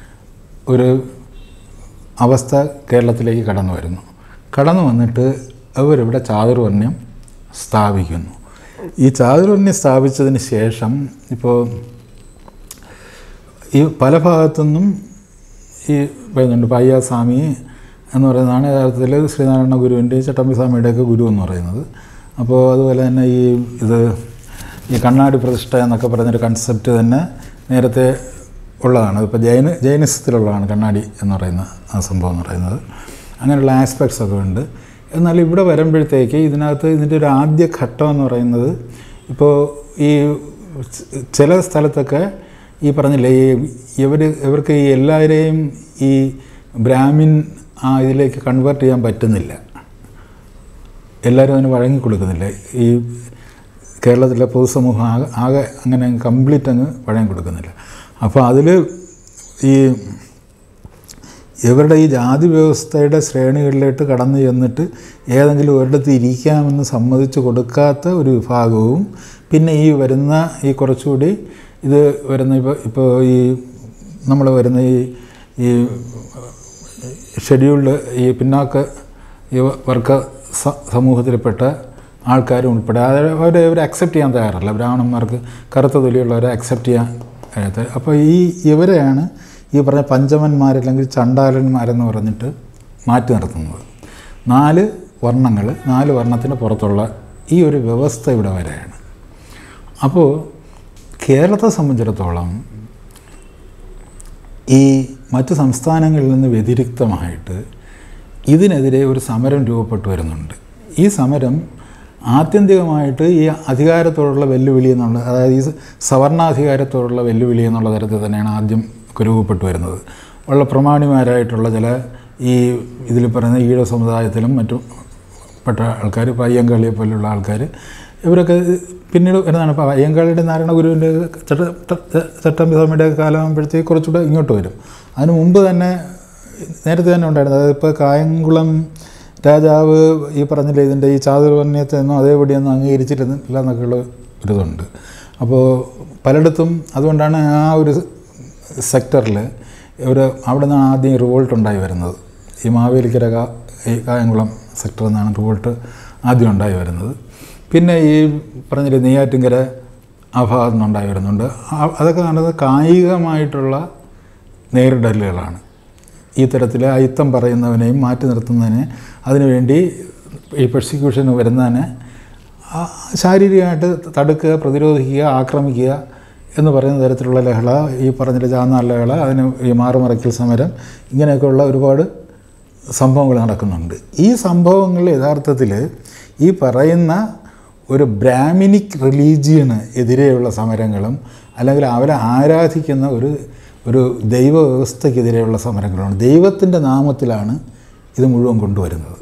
ഒരു അവസ്ഥ കേരളത്തിലേക്ക് കടന്നു വരുന്നു കടന്നു വന്നിട്ട് അവരിവിടെ ചാതുർവർണ്ണ്യം സ്ഥാപിക്കുന്നു ഈ ചാതുർവർണ്ണ്യം സ്ഥാപിച്ചതിന് ശേഷം ഇപ്പോൾ ഈ പല ഭാഗത്തുനിന്നും ഈ പറയുന്നുണ്ട് പയ്യാസ്വാമി എന്ന് പറയുന്നതാണ് യഥാർത്ഥത്തിൽ ശ്രീനാരായണ ഗുരുവിൻ്റെ ചട്ടമ്പിസ്വാമിയുടെയൊക്കെ ഗുരു എന്ന് പറയുന്നത് അപ്പോൾ അതുപോലെ തന്നെ ഈ ഇത് ഈ കണ്ണാടി പ്രതിഷ്ഠ എന്നൊക്കെ പറയുന്നൊരു കൺസെപ്റ്റ് തന്നെ നേരത്തെ ഉള്ളതാണ് ഇപ്പോൾ ജൈന ജൈനിസത്തിലുള്ളതാണ് കണ്ണാടി എന്ന് പറയുന്ന ആ സംഭവം എന്ന് പറയുന്നത് അങ്ങനെയുള്ള ആസ്പെക്ട്സ് ഒക്കെ ഉണ്ട് എന്നാൽ ഇവിടെ വരുമ്പോഴത്തേക്ക് ഇതിനകത്ത് ഇതിൻ്റെ ഒരു ആദ്യ ഘട്ടം എന്ന് പറയുന്നത് ഇപ്പോൾ ഈ ചില സ്ഥലത്തൊക്കെ ഈ പറഞ്ഞില്ലേ ഈ ഇവർ ഇവർക്ക് ഈ എല്ലാവരെയും ഈ ബ്രാഹ്മിൻ ആ ഇതിലേക്ക് കൺവേർട്ട് ചെയ്യാൻ പറ്റുന്നില്ല എല്ലാവരും അതിന് വഴങ്ങി കൊടുക്കുന്നില്ല ഈ കേരളത്തിലെ പൊതുസമൂഹം ആകെ ആകെ അങ്ങനെ കംപ്ലീറ്റ് അങ്ങ് വഴങ്ങി കൊടുക്കുന്നില്ല അപ്പോൾ അതിൽ ഈ ഇവരുടെ ഈ ജാതി വ്യവസ്ഥയുടെ ശ്രേണികളിലോട്ട് കടന്നു ചെന്നിട്ട് ഏതെങ്കിലും ഒരിടത്ത് ഇരിക്കാമെന്ന് സമ്മതിച്ചു കൊടുക്കാത്ത ഒരു വിഭാഗവും പിന്നെ ഈ വരുന്ന ഈ കുറച്ചുകൂടി ഇത് വരുന്ന ഇപ്പോൾ ഇപ്പോൾ ഈ നമ്മൾ വരുന്ന ഈ ഈ ഷെഡ്യൂൾഡ് ഈ പിന്നാക്ക ഈ വർഗ സ- സമൂഹത്തിൽപ്പെട്ട ആൾക്കാരും ഉൾപ്പെടെ അത് അവരെ അവർ അക്സെപ്റ്റ് ചെയ്യാൻ തയ്യാറല്ല ബ്രാഹ്മണന്മാർക്ക് കറുത്ത തൊലിയുള്ളവരെ അക്സെപ്റ്റ് ചെയ്യാൻ കഴിയാത്ത അപ്പോൾ ഈ ഇവരെയാണ് ഈ പറഞ്ഞ പഞ്ചമന്മാരല്ലെങ്കിൽ ചണ്ടാലന്മാരെന്ന് പറഞ്ഞിട്ട് മാറ്റി നിർത്തുന്നത് നാല് വർണ്ണങ്ങൾ നാല് വർണ്ണത്തിന് പുറത്തുള്ള ഈ ഒരു വ്യവസ്ഥ ഇവിടെ വരെയാണ് അപ്പോൾ കേരളത്തെ സംബന്ധിച്ചിടത്തോളം ഈ മറ്റ് സംസ്ഥാനങ്ങളിൽ നിന്ന് വ്യതിരിക്തമായിട്ട് ഇതിനെതിരെ ഒരു സമരം രൂപപ്പെട്ടു വരുന്നുണ്ട് ഈ സമരം ആത്യന്തികമായിട്ട് ഈ അധികാരത്തോടുള്ള വെല്ലുവിളി എന്നുള്ള അതായത് ഈ സവർണാധികാരത്തോടുള്ള വെല്ലുവിളി എന്നുള്ള തരത്തിൽ തന്നെയാണ് ആദ്യം രൂപപ്പെട്ടു വരുന്നത് വളരെ പ്രമാണിമാരായിട്ടുള്ള ചില ഈ ഇതിൽ പറയുന്ന ഈഴ സമുദായത്തിലും മറ്റും പെട്ട ആൾക്കാർ ഇപ്പോൾ അയ്യങ്കാളിയെ പോലുള്ള ആൾക്കാർ ഇവരൊക്കെ പിന്നീട് വരുന്നതാണ് ഇപ്പോൾ അയ്യങ്കാളിയുടെ നാരായണ ഗുരുവിൻ്റെ ചട്ട ചട്ടമ്പിസ്വാമിയുടെ കാലമാകുമ്പോഴത്തേക്ക് കുറച്ചുകൂടെ ഇങ്ങോട്ട് വരും അതിന് മുമ്പ് തന്നെ നേരത്തെ തന്നെ ഉണ്ടായിരുന്നു അതായത് ഇപ്പോൾ കായംകുളം രാജാവ് ഈ പറഞ്ഞില്ലേ ഇതിൻ്റെ ഈ ചാതുർവർണ്ണയത്തെ ഒന്നും അതേപടിയൊന്നും അംഗീകരിച്ചിട്ടില്ല എന്നൊക്കെയുള്ള ഒരിതുണ്ട് അപ്പോൾ പലയിടത്തും അതുകൊണ്ടാണ് ആ ഒരു സെക്ടറിൽ ഒരു അവിടെ നിന്നാണ് ആദ്യം റിവോൾട്ട് ഉണ്ടായി വരുന്നത് ഈ മാവേലിക്കര കാ- ഈ കായംകുളം സെക്ടറിൽ നിന്നാണ് റിവോൾട്ട് ആദ്യം ഉണ്ടായി വരുന്നത് പിന്നെ ഈ പറഞ്ഞില്ലേ നെയ്യാറ്റിങ്കര ആ ഭാഗത്തു നിന്നുണ്ടായി വരുന്നുണ്ട് ആ- അതൊക്കെ കാണുന്നത് കായികമായിട്ടുള്ള നേരിടലുകളാണ് ഈ തരത്തിൽ അയിത്തം പറയുന്നവനെയും മാറ്റി നിർത്തുന്നതിന് അതിനുവേണ്ടി ഈ പെർസിക്യൂഷൻ വരുന്നതിനെ ആ ശാരീരികമായിട്ട് തടുക്കുക പ്രതിരോധിക്കുക ആക്രമിക്കുക എന്ന് പറയുന്ന തരത്തിലുള്ള ലഹള ഈ പറഞ്ഞ ജാന്നാർ ലഹള അതിന് ഈ മാറുമറയ്ക്കൽ സമരം ഇങ്ങനെയൊക്കെയുള്ള ഒരുപാട് സംഭവങ്ങൾ നടക്കുന്നുണ്ട് ഈ സംഭവങ്ങൾ യഥാർത്ഥത്തിൽ ഈ പറയുന്ന ഒരു ബ്രാഹ്മിനിക് റിലീജിയന് എതിരെയുള്ള സമരങ്ങളും അല്ലെങ്കിൽ അവരെ ആരാധിക്കുന്ന ഒരു ഒരു ദൈവ വ്യവസ്ഥയ്ക്കെതിരെയുള്ള സമരങ്ങളാണ് ദൈവത്തിൻ്റെ നാമത്തിലാണ് ഇത് മുഴുവൻ കൊണ്ടുവരുന്നത്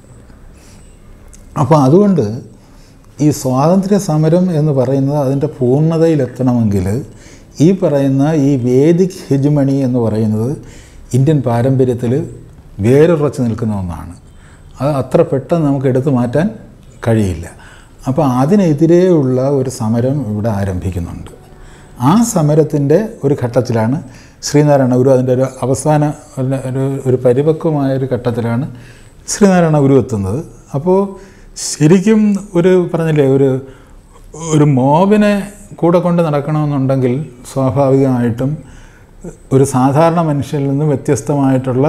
അപ്പോൾ അതുകൊണ്ട് ഈ സ്വാതന്ത്ര്യ സമരം എന്ന് പറയുന്നത് അതിൻ്റെ പൂർണ്ണതയിലെത്തണമെങ്കിൽ ഈ പറയുന്ന ഈ വേദിക് ഹെജുമണി എന്ന് പറയുന്നത് ഇന്ത്യൻ പാരമ്പര്യത്തിൽ വേരുറച്ച് നിൽക്കുന്ന ഒന്നാണ് അത് അത്ര പെട്ടെന്ന് നമുക്ക് എടുത്തു മാറ്റാൻ കഴിയില്ല അപ്പോൾ അതിനെതിരെയുള്ള ഒരു സമരം ഇവിടെ ആരംഭിക്കുന്നുണ്ട് ആ സമരത്തിൻ്റെ ഒരു ഘട്ടത്തിലാണ് ശ്രീനാരായണ ഗുരു അതിൻ്റെ ഒരു അവസാന ഒരു- ഒരു ഒരു പരിപക്വമായ ഒരു ഘട്ടത്തിലാണ് ശ്രീനാരായണ ഗുരു എത്തുന്നത് അപ്പോൾ ശരിക്കും ഒരു പറഞ്ഞില്ലേ ഒരു ഒരു മോബിനെ കൂടെ കൊണ്ട് നടക്കണമെന്നുണ്ടെങ്കിൽ സ്വാഭാവികമായിട്ടും ഒരു സാധാരണ മനുഷ്യനിൽ നിന്നും വ്യത്യസ്തമായിട്ടുള്ള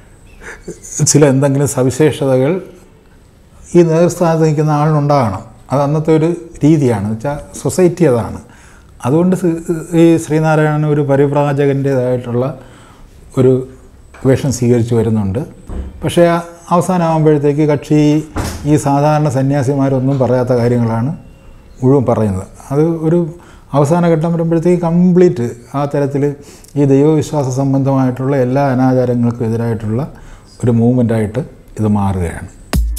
ചില എന്തെങ്കിലും സവിശേഷതകൾ ഈ നേതൃസ്ഥാനത്ത് നിൽക്കുന്ന ആളിനുണ്ടാകണം അത് അന്നത്തെ ഒരു രീതിയാണ് വെച്ചാൽ സൊസൈറ്റി അതാണ് അതുകൊണ്ട് ശ്രീ- ഈ ശ്രീനാരായണൻ ഒരു പരിപ്രാജകൻ്റേതായിട്ടുള്ള ഒരു വേഷം സ്വീകരിച്ചു വരുന്നുണ്ട് പക്ഷേ അവസാനമാകുമ്പോഴത്തേക്ക് കക്ഷി ഈ സാധാരണ സന്യാസിമാരൊന്നും പറയാത്ത കാര്യങ്ങളാണ് മുഴുവൻ പറയുന്നത് അത് ഒരു അവസാന ഘട്ടം വരുമ്പോഴത്തേക്ക് കംപ്ലീറ്റ് ആ തരത്തിൽ ഈ ദൈവവിശ്വാസ സംബന്ധമായിട്ടുള്ള എല്ലാ അനാചാരങ്ങൾക്കും എതിരായിട്ടുള്ള ഒരു മൂവ്മെൻ്റായിട്ട് ഇത് മാറുകയാണ്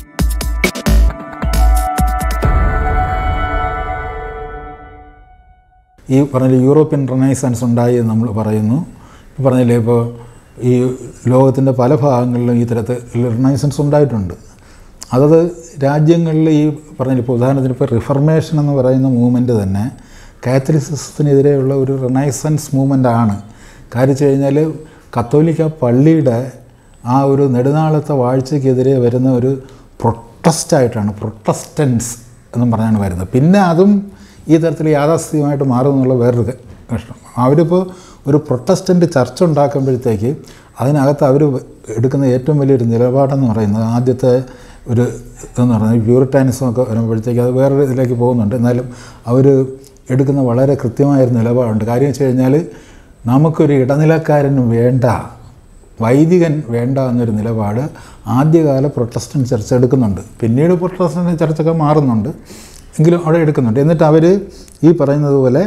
ഈ പറഞ്ഞ യൂറോപ്യൻ റെനൈസൻസ് ഉണ്ടായി എന്ന് നമ്മൾ പറയുന്നു ഇപ്പോൾ പറഞ്ഞില്ലേ ഇപ്പോൾ ഈ ലോകത്തിൻ്റെ പല ഭാഗങ്ങളിലും ഈ തരത്തിൽ റിനൈസൻസ് ഉണ്ടായിട്ടുണ്ട് അതത് രാജ്യങ്ങളിൽ ഈ പറഞ്ഞില്ല ഇപ്പോൾ ഉദാഹരണത്തിന് ഇപ്പോൾ റിഫർമേഷൻ എന്ന് പറയുന്ന മൂവ്മെൻറ്റ് തന്നെ കാത്തലിസിസത്തിനെതിരെയുള്ള ഒരു റിനൈസൻസ് മൂവ്മെൻ്റ് ആണ് കാര്യം വെച്ച് കഴിഞ്ഞാൽ കത്തോലിക്ക പള്ളിയുടെ ആ ഒരു നെടുനാളത്തെ വാഴ്ചയ്ക്കെതിരെ വരുന്ന ഒരു പ്രൊട്ടസ്റ്റായിട്ടാണ് പ്രൊട്ടസ്റ്റൻസ് എന്നും പറഞ്ഞാണ് വരുന്നത് പിന്നെ അതും ഈ തരത്തിൽ യാഥാസ്ഥിതികമായിട്ട് മാറും എന്നുള്ള വേറൊരു ക- പ്രശ്നം അവരിപ്പോൾ ഒരു പ്രൊട്ടസ്റ്റൻ്റ് ചർച്ച ഉണ്ടാക്കുമ്പോഴത്തേക്ക് അതിനകത്ത് അവർ എടുക്കുന്ന ഏറ്റവും വലിയൊരു നിലപാടെന്ന് പറയുന്നത് ആദ്യത്തെ ഒരു ഇതെന്ന് പറയുന്നത് പ്യൂരിറ്റാനിസം ഒക്കെ വരുമ്പോഴത്തേക്ക് അത് വേറൊരു ഇതിലേക്ക് പോകുന്നുണ്ട് എന്നാലും അവർ എടുക്കുന്ന വളരെ കൃത്യമായൊരു നിലപാടുണ്ട് കാര്യം വെച്ച് കഴിഞ്ഞാൽ നമുക്കൊരു ഇടനിലക്കാരൻ വേണ്ട വൈദികൻ വേണ്ട എന്നൊരു നിലപാട് ആദ്യകാല പ്രൊട്ടസ്റ്റൻ്റ് ചർച്ച എടുക്കുന്നുണ്ട് പിന്നീട് പ്രൊട്ടസ്റ്റൻ്റ് ചർച്ചയൊക്കെ മാറുന്നുണ്ട് എങ്കിലും അവിടെ എടുക്കുന്നുണ്ട് എന്നിട്ട് അവർ ഈ പറയുന്നത് പോലെ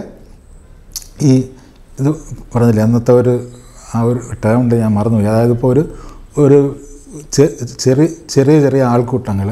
ഈ ഇത് പറഞ്ഞില്ലേ അന്നത്തെ ഒരു ആ ഒരു ടേം ഉണ്ട് ഞാൻ മറന്നുപോയി അതായത് ഇപ്പോൾ ഒരു ഒരു ചെ- ചെറിയ ചെറിയ ചെറിയ ആൾക്കൂട്ടങ്ങൾ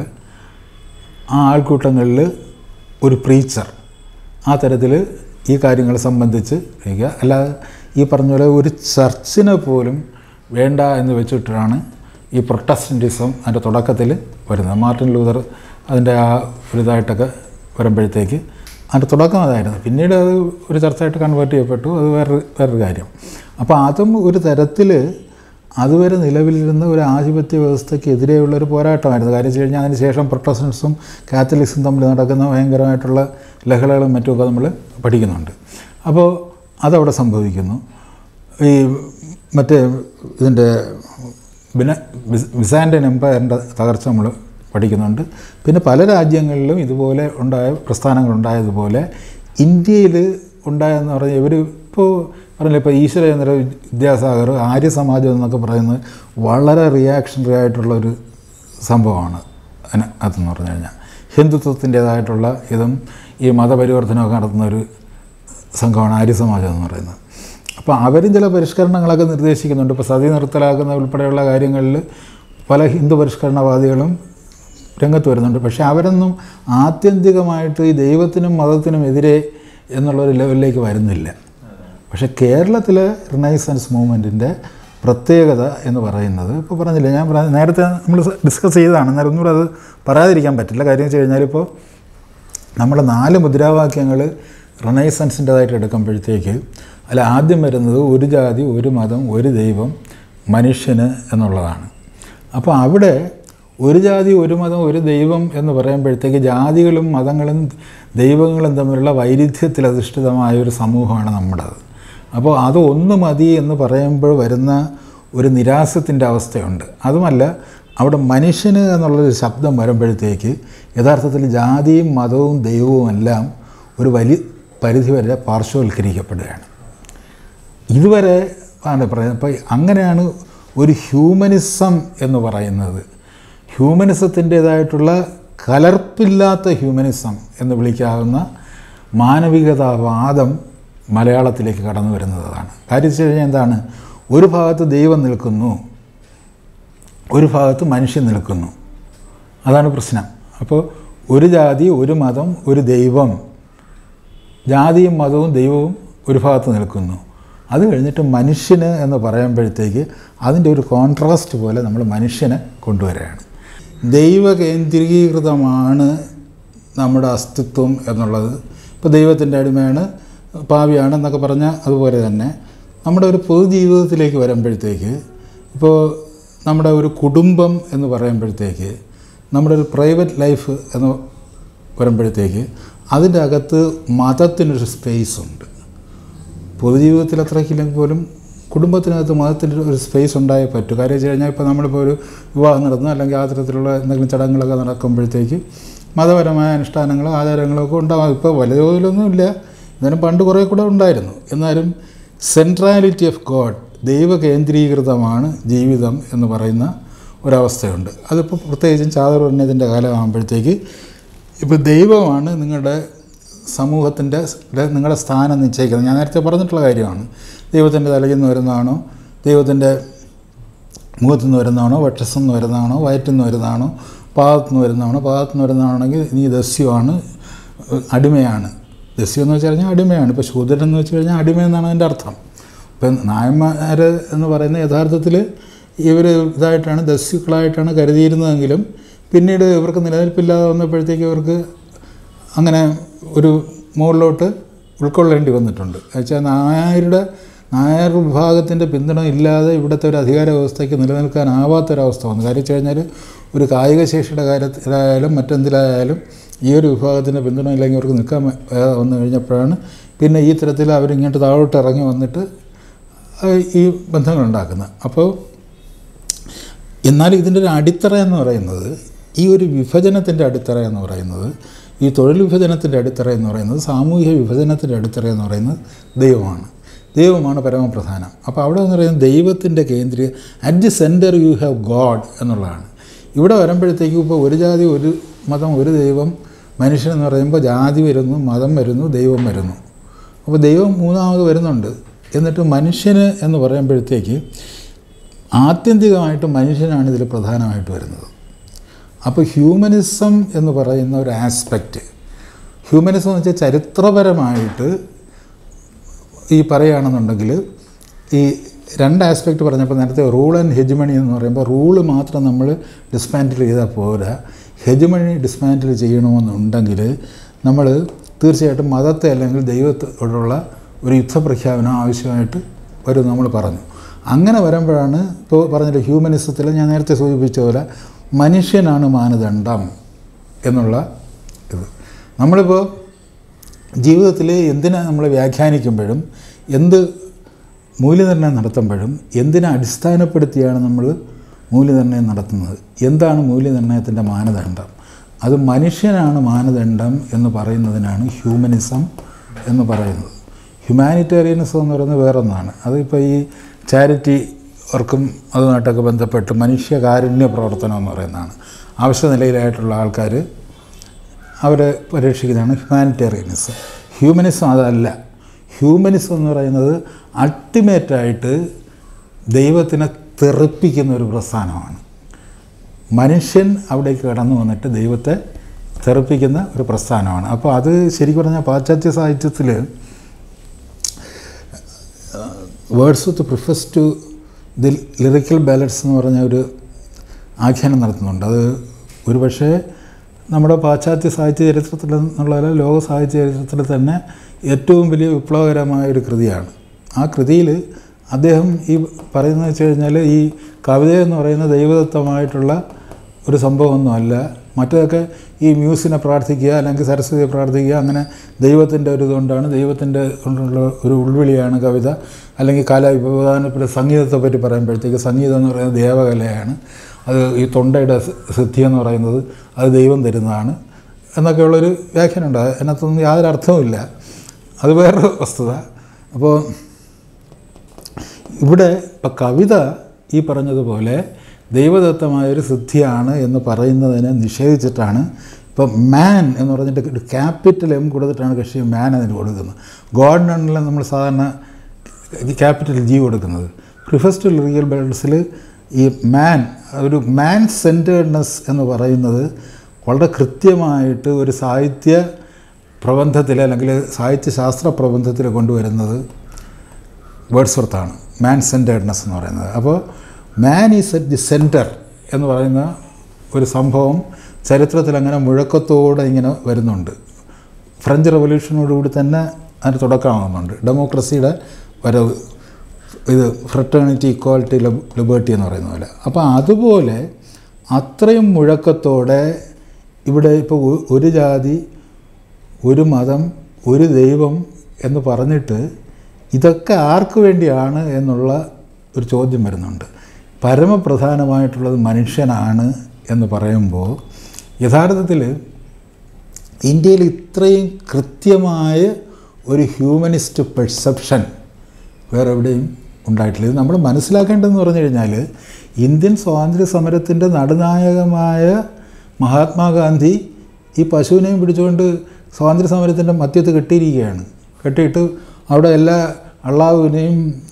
ആ ആൾക്കൂട്ടങ്ങളിൽ ഒരു പ്രീച്ചർ ആ തരത്തിൽ ഈ കാര്യങ്ങൾ സംബന്ധിച്ച് ഇരിക്കുക അല്ലാതെ ഈ പറഞ്ഞ പോലെ ഒരു ചർച്ചിനെ പോലും വേണ്ട എന്ന് വെച്ചിട്ടാണ് ഈ പ്രൊട്ടസ്റ്റൻറ്റിസം അതിൻ്റെ തുടക്കത്തിൽ വരുന്നത് മാർട്ടിൻ ലൂതർ അതിൻ്റെ ആ ഒരു ഇതായിട്ടൊക്കെ വരുമ്പോഴത്തേക്ക് അതിൻ്റെ തുടക്കം അതായിരുന്നു പിന്നീട് അത് ഒരു ചർച്ചയായിട്ട് കൺവേർട്ട് ചെയ്യപ്പെട്ടു അത് വേറൊരു വേറൊരു കാര്യം അപ്പോൾ അതും ഒരു തരത്തിൽ അതുവരെ നിലവിലിരുന്ന ഒരു ആധിപത്യ വ്യവസ്ഥയ്ക്ക് എതിരെയുള്ള ഒരു പോരാട്ടമായിരുന്നു കാര്യം വെച്ച് കഴിഞ്ഞാൽ അതിന് ശേഷം പ്രൊട്ടസ്റ്റൻസും കാത്തലിക്സും തമ്മിൽ നടക്കുന്ന ഭയങ്കരമായിട്ടുള്ള ലഹളകളും മറ്റുമൊക്കെ നമ്മൾ പഠിക്കുന്നുണ്ട് അപ്പോൾ അതവിടെ സംഭവിക്കുന്നു ഈ മറ്റേ ഇതിൻ്റെ ബിന ബിസ്- ബിസാൻഡൻ എംപയറിൻ്റെ തകർച്ച നമ്മൾ പഠിക്കുന്നുണ്ട് പിന്നെ പല രാജ്യങ്ങളിലും ഇതുപോലെ ഉണ്ടായ പ്രസ്ഥാനങ്ങളുണ്ടായതുപോലെ ഇന്ത്യയിൽ ഉണ്ടായെന്ന് പറഞ്ഞാൽ ഇവർ ഇപ്പോൾ പറഞ്ഞില്ല ഇപ്പോൾ ഈശ്വരചന്ദ്ര വിദ്യാസാഗർ ആര്യ സമാജം എന്നൊക്കെ പറയുന്നത് വളരെ റിയാക്ഷണറി ആയിട്ടുള്ള ഒരു സംഭവമാണ് അതിനകത്തെന്ന് പറഞ്ഞു കഴിഞ്ഞാൽ ഹിന്ദുത്വത്തിൻ്റേതായിട്ടുള്ള ഇതും ഈ മതപരിവർത്തനമൊക്കെ നടത്തുന്ന ഒരു സംഘമാണ് ആര്യ സമാജം എന്ന് പറയുന്നത് അപ്പോൾ അവരും ചില പരിഷ്കരണങ്ങളൊക്കെ നിർദ്ദേശിക്കുന്നുണ്ട് ഇപ്പോൾ സതി നിർത്തലാക്കുന്ന ഉൾപ്പെടെയുള്ള കാര്യങ്ങളിൽ പല ഹിന്ദു പരിഷ്കരണവാദികളും രംഗത്ത് വരുന്നുണ്ട് പക്ഷേ അവരൊന്നും ആത്യന്തികമായിട്ട് ഈ ദൈവത്തിനും മതത്തിനും എതിരെ എന്നുള്ളൊരു ലെവലിലേക്ക് വരുന്നില്ല പക്ഷേ കേരളത്തിലെ റിനൈസൻസ് മൂവ്മെൻറ്റിൻ്റെ പ്രത്യേകത എന്ന് പറയുന്നത് ഇപ്പോൾ പറഞ്ഞില്ല ഞാൻ പറഞ്ഞ നേരത്തെ നമ്മൾ ഡിസ്കസ് ചെയ്തതാണ് എന്നാലും ഒന്നുകൂടെ അത് പറയാതിരിക്കാൻ പറ്റില്ല കാര്യം വെച്ച് കഴിഞ്ഞാൽ ഇപ്പോൾ നമ്മുടെ നാല് മുദ്രാവാക്യങ്ങൾ റിനൈസൻസിൻ്റെതായിട്ട് എടുക്കുമ്പോഴത്തേക്ക് അതിൽ ആദ്യം വരുന്നത് ഒരു ജാതി ഒരു മതം ഒരു ദൈവം മനുഷ്യന് എന്നുള്ളതാണ് അപ്പോൾ അവിടെ ഒരു ജാതി ഒരു മതം ഒരു ദൈവം എന്ന് പറയുമ്പോഴത്തേക്ക് ജാതികളും മതങ്ങളും ദൈവങ്ങളും തമ്മിലുള്ള വൈരുദ്ധ്യത്തിൽ അധിഷ്ഠിതമായ ഒരു സമൂഹമാണ് നമ്മുടേത് അപ്പോൾ അത് ഒന്ന് മതി എന്ന് പറയുമ്പോൾ വരുന്ന ഒരു നിരാസത്തിൻ്റെ അവസ്ഥയുണ്ട് അതുമല്ല അവിടെ മനുഷ്യന് എന്നുള്ളൊരു ശബ്ദം വരുമ്പോഴത്തേക്ക് യഥാർത്ഥത്തിൽ ജാതിയും മതവും ദൈവവും എല്ലാം ഒരു വലിയ പരിധിവരെ പാർശ്വവൽക്കരിക്കപ്പെടുകയാണ് ഇതുവരെ ആണ് പറയുന്നത് അപ്പോൾ അങ്ങനെയാണ് ഒരു ഹ്യൂമനിസം എന്ന് പറയുന്നത് ഹ്യൂമനിസത്തിൻ്റേതായിട്ടുള്ള കലർപ്പില്ലാത്ത ഹ്യൂമനിസം എന്ന് വിളിക്കാവുന്ന മാനവികതാവാദം മലയാളത്തിലേക്ക് കടന്നു വരുന്നതാണ് കാര്യം വെച്ച് കഴിഞ്ഞാൽ എന്താണ് ഒരു ഭാഗത്ത് ദൈവം നിൽക്കുന്നു ഒരു ഭാഗത്ത് മനുഷ്യൻ നിൽക്കുന്നു അതാണ് പ്രശ്നം അപ്പോൾ ഒരു ജാതി ഒരു മതം ഒരു ദൈവം ജാതിയും മതവും ദൈവവും ഒരു ഭാഗത്ത് നിൽക്കുന്നു അത് കഴിഞ്ഞിട്ട് മനുഷ്യന് എന്ന് പറയുമ്പോഴത്തേക്ക് അതിൻ്റെ ഒരു കോൺട്രാസ്റ്റ് പോലെ നമ്മൾ മനുഷ്യനെ കൊണ്ടുവരികയാണ് ദൈവകേന്ദ്രീകൃതമാണ് നമ്മുടെ അസ്തിത്വം എന്നുള്ളത് ഇപ്പോൾ ദൈവത്തിൻ്റെ അടിമയാണ് പാവിയാണ് എന്നൊക്കെ പറഞ്ഞാൽ അതുപോലെ തന്നെ നമ്മുടെ ഒരു പൊതുജീവിതത്തിലേക്ക് വരുമ്പോഴത്തേക്ക് ഇപ്പോൾ നമ്മുടെ ഒരു കുടുംബം എന്ന് പറയുമ്പോഴത്തേക്ക് നമ്മുടെ ഒരു പ്രൈവറ്റ് ലൈഫ് എന്ന് വരുമ്പോഴത്തേക്ക് അതിൻ്റെ അകത്ത് മതത്തിനൊരു സ്പേസ് ഉണ്ട് പൊതുജീവിതത്തിൽ അത്രയ്ക്കില്ലെങ്കിൽ പോലും കുടുംബത്തിനകത്ത് മതത്തിൻ്റെ ഒരു സ്പേസ് ഉണ്ടായേ പറ്റൂ കാര്യം വെച്ച് കഴിഞ്ഞാൽ ഇപ്പോൾ നമ്മളിപ്പോൾ ഒരു വിവാഹം നടന്നു അല്ലെങ്കിൽ ആ തരത്തിലുള്ള എന്തെങ്കിലും ചടങ്ങുകളൊക്കെ നടക്കുമ്പോഴത്തേക്ക് മതപരമായ അനുഷ്ഠാനങ്ങളോ ആചാരങ്ങളോ ഒക്കെ ഉണ്ടാകും ഇപ്പോൾ വലിയ തോതിലൊന്നുമില്ല എന്നാലും പണ്ട് കുറേ കൂടെ ഉണ്ടായിരുന്നു എന്നാലും സെൻട്രാലിറ്റി ഓഫ് ഗോഡ് ദൈവ കേന്ദ്രീകൃതമാണ് ജീവിതം എന്ന് പറയുന്ന ഒരവസ്ഥയുണ്ട് അതിപ്പോൾ പ്രത്യേകിച്ചും ചാതുർവർണ്ണയത്തിൻ്റെ കാലമാകുമ്പോഴത്തേക്ക് ഇപ്പോൾ ദൈവമാണ് നിങ്ങളുടെ സമൂഹത്തിൻ്റെ നിങ്ങളുടെ സ്ഥാനം നിശ്ചയിക്കുന്നത് ഞാൻ നേരത്തെ പറഞ്ഞിട്ടുള്ള കാര്യമാണ് ദൈവത്തിൻ്റെ തലയിൽ നിന്ന് വരുന്നതാണോ ദൈവത്തിൻ്റെ മുഖത്തു നിന്ന് വരുന്നതാണോ വക്ഷസ്സിൽ നിന്ന് വരുന്നതാണോ വയറ്റിൽ നിന്ന് വരുന്നതാണോ പാദത്തു നിന്ന് വരുന്നതാണോ പാദത്തു നിന്ന് വരുന്നതാണെങ്കിൽ നീ ദസ്യമാണ് അടിമയാണ് ദസ്യം എന്ന് വെച്ച് കഴിഞ്ഞാൽ അടിമയാണ് ഇപ്പോൾ ശൂദ്രൻ എന്ന് വെച്ച് കഴിഞ്ഞാൽ അടിമ എന്നാണ് അതിൻ്റെ അർത്ഥം ഇപ്പം നായന്മാർ എന്ന് പറയുന്ന യഥാർത്ഥത്തിൽ ഇവർ ഇതായിട്ടാണ് ദസ്യുക്കളായിട്ടാണ് കരുതിയിരുന്നതെങ്കിലും പിന്നീട് ഇവർക്ക് നിലനിൽപ്പില്ലാതെ വന്നപ്പോഴത്തേക്ക് ഇവർക്ക് അങ്ങനെ ഒരു മുകളിലോട്ട് ഉൾക്കൊള്ളേണ്ടി വന്നിട്ടുണ്ട് വെച്ചാൽ നായരുടെ നായർ വിഭാഗത്തിൻ്റെ പിന്തുണ ഇല്ലാതെ ഇവിടുത്തെ ഒരു അധികാര വ്യവസ്ഥയ്ക്ക് നിലനിൽക്കാനാവാത്തൊരവസ്ഥ വന്നു കാര്യം വെച്ച് കഴിഞ്ഞാൽ ഒരു കായിക ശേഷിയുടെ കാര്യത്തിലായാലും മറ്റെന്തിലായാലും ഈ ഒരു വിഭാഗത്തിൻ്റെ പിന്തുണ ഇല്ലെങ്കിൽ അവർക്ക് നിൽക്കാൻ വന്നു കഴിഞ്ഞപ്പോഴാണ് പിന്നെ ഈ തരത്തിൽ അവരിങ്ങോട്ട് താഴോട്ട് ഇറങ്ങി വന്നിട്ട് ഈ ബന്ധങ്ങൾ ഉണ്ടാക്കുന്നത് അപ്പോൾ എന്നാൽ ഇതിൻ്റെ ഒരു അടിത്തറ എന്ന് പറയുന്നത് ഈ ഒരു വിഭജനത്തിൻ്റെ അടിത്തറ എന്ന് പറയുന്നത് ഈ തൊഴിൽ വിഭജനത്തിൻ്റെ അടിത്തറ എന്ന് പറയുന്നത് സാമൂഹിക വിഭജനത്തിൻ്റെ അടിത്തറ എന്ന് പറയുന്നത് ദൈവമാണ് ദൈവമാണ് പരമപ്രധാനം അപ്പോൾ അവിടെ എന്ന് പറയുന്നത് ദൈവത്തിൻ്റെ കേന്ദ്രീയ at the centre you have God എന്നുള്ളതാണ് ഇവിടെ വരുമ്പോഴത്തേക്കും ഇപ്പോൾ ഒരു ജാതി ഒരു മതം ഒരു ദൈവം മനുഷ്യൻ എന്ന് പറയുമ്പോൾ ജാതി വരുന്നു മതം വരുന്നു ദൈവം വരുന്നു അപ്പോൾ ദൈവം മൂന്നാമത് വരുന്നുണ്ട് എന്നിട്ട് മനുഷ്യന് എന്ന് പറയുമ്പോഴത്തേക്ക് ആത്യന്തികമായിട്ട് മനുഷ്യനാണ് ഇതിൽ പ്രധാനമായിട്ട് വരുന്നത് അപ്പോൾ ഹ്യൂമനിസം എന്ന് പറയുന്ന ഒരു ആസ്പെക്റ്റ് ഹ്യൂമനിസം എന്ന് വെച്ചാൽ ചരിത്രപരമായിട്ട് ഈ പറയുകയാണെന്നുണ്ടെങ്കിൽ ഈ രണ്ട് ആസ്പെക്റ്റ് പറഞ്ഞപ്പോൾ നേരത്തെ റൂൾ ആൻഡ് ഹെജുമണി എന്ന് പറയുമ്പോൾ റൂള് മാത്രം നമ്മൾ ഡിസ്മാൻറ്റിൽ ചെയ്താൽ പോരാ ഹെജുമണി ഡിസ്മാൻറ്റിൽ ചെയ്യണമെന്നുണ്ടെങ്കിൽ നമ്മൾ തീർച്ചയായിട്ടും മതത്തെ അല്ലെങ്കിൽ ദൈവത്തോടുള്ള ഒരു യുദ്ധപ്രഖ്യാപനം ആവശ്യമായിട്ട് വരും നമ്മൾ പറഞ്ഞു അങ്ങനെ വരുമ്പോഴാണ് ഇപ്പോൾ പറഞ്ഞിട്ട് ഹ്യൂമനിസത്തിൽ ഞാൻ നേരത്തെ സൂചിപ്പിച്ച പോലെ മനുഷ്യനാണ് മാനദണ്ഡം എന്നുള്ള ഇത് നമ്മളിപ്പോൾ ജീവിതത്തിൽ എന്തിനെ നമ്മൾ വ്യാഖ്യാനിക്കുമ്പോഴും എന്ത് മൂല്യനിർണ്ണയം നടത്തുമ്പോഴും എന്തിനെ അടിസ്ഥാനപ്പെടുത്തിയാണ് നമ്മൾ മൂല്യനിർണ്ണയം നടത്തുന്നത് എന്താണ് മൂല്യനിർണ്ണയത്തിൻ്റെ മാനദണ്ഡം അത് മനുഷ്യനാണ് മാനദണ്ഡം എന്ന് പറയുന്നതിനാണ് ഹ്യൂമനിസം എന്ന് പറയുന്നത് ഹ്യൂമാനിറ്റേറിയനിസം എന്ന് പറയുന്നത് വേറൊന്നാണ് അതിപ്പോൾ ഈ ചാരിറ്റി വർക്കും അതുമായിട്ടൊക്കെ ബന്ധപ്പെട്ട് മനുഷ്യകാരുണ്യ പ്രവർത്തനം എന്ന് പറയുന്നതാണ് ആവശ്യ നിലയിലായിട്ടുള്ള ആൾക്കാർ അവർ പരീക്ഷിക്കുന്നതാണ് ഹ്യൂമാനിറ്റേറിയനിസം ഹ്യൂമനിസം അതല്ല ഹ്യൂമനിസം എന്ന് പറയുന്നത് അൾട്ടിമേറ്റായിട്ട് ദൈവത്തിനെ തെറിപ്പിക്കുന്ന ഒരു പ്രസ്ഥാനമാണ് മനുഷ്യൻ അവിടേക്ക് കടന്നു വന്നിട്ട് ദൈവത്തെ തെറിപ്പിക്കുന്ന ഒരു പ്രസ്ഥാനമാണ് അപ്പോൾ അത് ശരിക്കും പറഞ്ഞാൽ പാശ്ചാത്യ സാഹിത്യത്തിൽ words with prefers to the lyrical balance എന്ന് പറഞ്ഞ ഒരു ആഖ്യാനം നടത്തുന്നുണ്ട് അത് ഒരുപക്ഷേ നമ്മുടെ പാശ്ചാത്യ സാഹിത്യ ചരിത്രത്തിൽ എന്നുള്ള ലോക സാഹിത്യ ചരിത്രത്തിൽ തന്നെ ഏറ്റവും വലിയ വിപ്ലവകരമായ ഒരു കൃതിയാണ് ആ കൃതിയിൽ അദ്ദേഹം ഈ പറയുന്നത് വെച്ച് കഴിഞ്ഞാൽ ഈ കവിത എന്ന് പറയുന്ന ദൈവദത്തമായിട്ടുള്ള ഒരു സംഭവമൊന്നുമല്ല മറ്റതൊക്കെ ഈ മ്യൂസിനെ പ്രാർത്ഥിക്കുക അല്ലെങ്കിൽ സരസ്വതിയെ പ്രാർത്ഥിക്കുക അങ്ങനെ ദൈവത്തിൻ്റെ ഒരു ഇതുകൊണ്ടാണ് ദൈവത്തിൻ്റെ കൊണ്ടുള്ള ഒരു ഉൾവിളിയാണ് കവിത അല്ലെങ്കിൽ കല ഇപ്പോൾ പ്രധാനപ്പെട്ട സംഗീതത്തെ പറ്റി പറയുമ്പോഴത്തേക്ക് സംഗീതം എന്ന് പറയുന്നത് ദേവകലയാണ് അത് ഈ തൊണ്ടയുടെ സിദ്ധി എന്ന് പറയുന്നത് അത് ദൈവം തരുന്നതാണ് എന്നൊക്കെയുള്ളൊരു വ്യാഖ്യാനമുണ്ട് അതിനകത്തൊന്നും യാതൊരു അർത്ഥവുമില്ല അത് വേറൊരു വസ്തുത അപ്പോൾ ഇവിടെ ഇപ്പം കവിത ഈ പറഞ്ഞതുപോലെ ദൈവദത്തമായൊരു സിദ്ധിയാണ് എന്ന് പറയുന്നതിനെ നിഷേധിച്ചിട്ടാണ് ഇപ്പം മാൻ എന്ന് പറഞ്ഞിട്ട് ഒരു ക്യാപിറ്റൽ എം കൊടുത്തിട്ടാണ് കക്ഷി മാൻ അതിന് കൊടുക്കുന്നത് ഗോഡിനാണല്ലോ നമ്മൾ സാധാരണ ക്യാപിറ്റൽ ജി കൊടുക്കുന്നത് പ്രിഫസ്റ്റ് റിയൽ ബേൾസിൽ ഈ മാൻ ഒരു മാൻ സെൻറ്റേഡ്നെസ് എന്ന് പറയുന്നത് വളരെ കൃത്യമായിട്ട് ഒരു സാഹിത്യ പ്രബന്ധത്തിൽ അല്ലെങ്കിൽ സാഹിത്യശാസ്ത്ര പ്രബന്ധത്തിൽ കൊണ്ടുവരുന്നത് വേർഡ്സ്വർത്താണ് മാൻ സെൻറ്റേഡ്നെസ് എന്ന് പറയുന്നത് അപ്പോൾ man is at the centre എന്ന് പറയുന്ന ഒരു സംഭവം ചരിത്രത്തിൽ അങ്ങനെ മുഴക്കത്തോടെ ഇങ്ങനെ വരുന്നുണ്ട് ഫ്രഞ്ച് റവല്യൂഷനോടുകൂടി തന്നെ അതിന് തുടക്കമാകുന്നുണ്ട് ഡെമോക്രസിയുടെ വരവ് ഇത് ഫ്രട്ടേണിറ്റി ഇക്വാലിറ്റി ലിബേർട്ടി എന്ന് പറയുന്ന പോലെ അപ്പോൾ അതുപോലെ അത്രയും മുഴക്കത്തോടെ ഇവിടെ ഇപ്പോൾ ഒരു ജാതി ഒരു മതം ഒരു ദൈവം എന്ന് പറഞ്ഞിട്ട് ഇതൊക്കെ ആർക്ക് വേണ്ടിയാണ് എന്നുള്ള ഒരു ചോദ്യം വരുന്നുണ്ട് പരമപ്രധാനമായിട്ടുള്ളത് മനുഷ്യനാണ് എന്ന് പറയുമ്പോൾ യഥാർത്ഥത്തിൽ ഇന്ത്യയിൽ ഇത്രയും കൃത്യമായ ഒരു ഹ്യൂമനിസ്റ്റ് പെർസെപ്ഷൻ വേറെ എവിടെയും ഉണ്ടായിട്ടില്ല ഇത് നമ്മൾ മനസ്സിലാക്കേണ്ടതെന്ന് പറഞ്ഞു കഴിഞ്ഞാൽ ഇന്ത്യൻ സ്വാതന്ത്ര്യ സമരത്തിൻ്റെ നടുനായകമായ മഹാത്മാഗാന്ധി ഈ പശുവിനെയും പിടിച്ചുകൊണ്ട് സ്വാതന്ത്ര്യ സമരത്തിൻ്റെ മധ്യത്ത് കെട്ടിയിരിക്കുകയാണ് കെട്ടിയിട്ട് അവിടെ എല്ലാ അള്ളാഹുവിനെയും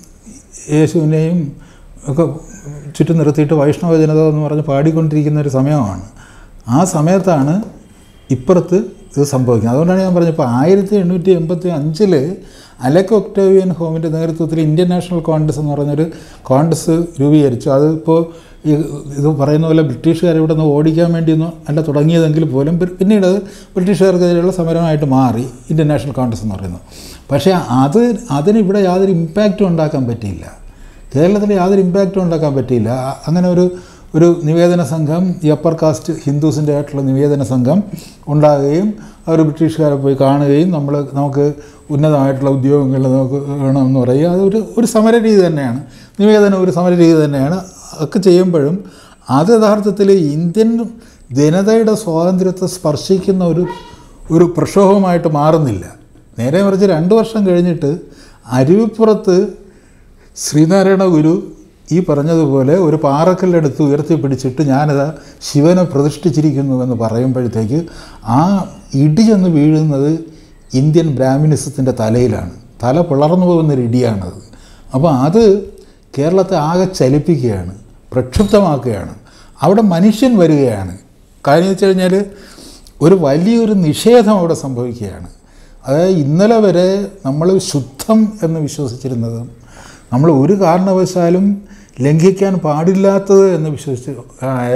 യേശുവിനെയും ഒക്കെ ചുറ്റും നിർത്തിയിട്ട് വൈഷ്ണവ ജനത എന്ന് പറഞ്ഞ് പാടിക്കൊണ്ടിരിക്കുന്ന ഒരു സമയമാണ് ആ സമയത്താണ് ഇപ്പുറത്ത് ഇത് സംഭവിക്കുന്നത് അതുകൊണ്ടാണ് ഞാൻ പറഞ്ഞത് ഇപ്പോൾ ആയിരത്തി എണ്ണൂറ്റി എൺപത്തി അഞ്ചിൽ അലക് ഒക്ടേവിയൻ ഹോമിൻ്റെ നേതൃത്വത്തിൽ ഇന്ത്യൻ നാഷണൽ കോൺഗ്രസ് എന്ന് പറഞ്ഞൊരു കോൺഗ്രസ് രൂപീകരിച്ചു അതിപ്പോൾ ഈ ഇത് പറയുന്ന പോലെ ബ്രിട്ടീഷുകാരെ ഇവിടെ നിന്ന് ഓടിക്കാൻ വേണ്ടിയൊന്നും അല്ല തുടങ്ങിയതെങ്കിൽ പോലും പിന്നീട് അത് ബ്രിട്ടീഷുകാർക്കെതിരെയുള്ള സമരമായിട്ട് മാറി ഇന്ത്യൻ നാഷണൽ കോൺഗ്രസ് എന്ന് പറയുന്നത് പക്ഷേ അത് അതിന് ഇവിടെ യാതൊരു ഇമ്പാക്റ്റും ഉണ്ടാക്കാൻ പറ്റിയില്ല കേരളത്തിൽ യാതൊരു ഇമ്പാക്റ്റും ഉണ്ടാക്കാൻ പറ്റിയില്ല അങ്ങനെ ഒരു ഒരു നിവേദന സംഘം ഈ അപ്പർ കാസ്റ്റ് ഹിന്ദുസിൻ്റെ ആയിട്ടുള്ള നിവേദന സംഘം ഉണ്ടാകുകയും അവർ ബ്രിട്ടീഷുകാരെ പോയി കാണുകയും നമ്മൾ നമുക്ക് ഉന്നതമായിട്ടുള്ള ഉദ്യോഗങ്ങൾ നമുക്ക് വേണമെന്ന് പറയുക അതൊരു ഒരു സമര രീതി തന്നെയാണ് നിവേദനം ഒരു സമര രീതി തന്നെയാണ് ഒക്കെ ചെയ്യുമ്പോഴും അത് യഥാർത്ഥത്തിൽ ഇന്ത്യൻ ജനതയുടെ സ്വാതന്ത്ര്യത്തെ സ്പർശിക്കുന്ന ഒരു ഒരു പ്രക്ഷോഭമായിട്ട് മാറുന്നില്ല നേരെ മറിച്ച് രണ്ട് വർഷം കഴിഞ്ഞിട്ട് അരുവിപ്പുറത്ത് ശ്രീനാരായണ ഗുരു ഈ പറഞ്ഞതുപോലെ ഒരു പാറക്കല്ലെടുത്ത് ഉയർത്തിപ്പിടിച്ചിട്ട് ഞാനത് ശിവനെ പ്രതിഷ്ഠിച്ചിരിക്കുന്നു എന്ന് പറയുമ്പോഴത്തേക്ക് ആ ഇടി ചെന്ന് വീഴുന്നത് ഇന്ത്യൻ ബ്രാഹ്മിനിസത്തിൻ്റെ തലയിലാണ് തല പിളർന്നു പോകുന്നൊരു ഇടിയാണത് അപ്പോൾ അത് കേരളത്തെ ആകെ ചലിപ്പിക്കുകയാണ് പ്രക്ഷുബ്ധമാക്കുകയാണ് അവിടെ മനുഷ്യൻ വരികയാണ് കാര്യം വെച്ച് കഴിഞ്ഞാൽ ഒരു വലിയൊരു നിഷേധം അവിടെ സംഭവിക്കുകയാണ് അതായത് ഇന്നലെ വരെ നമ്മൾ ശുദ്ധം എന്ന് വിശ്വസിച്ചിരുന്നതും നമ്മൾ ഒരു കാരണവശാലും ലംഘിക്കാൻ പാടില്ലാത്തത് എന്ന് വിശ്വസിച്ച് ആയ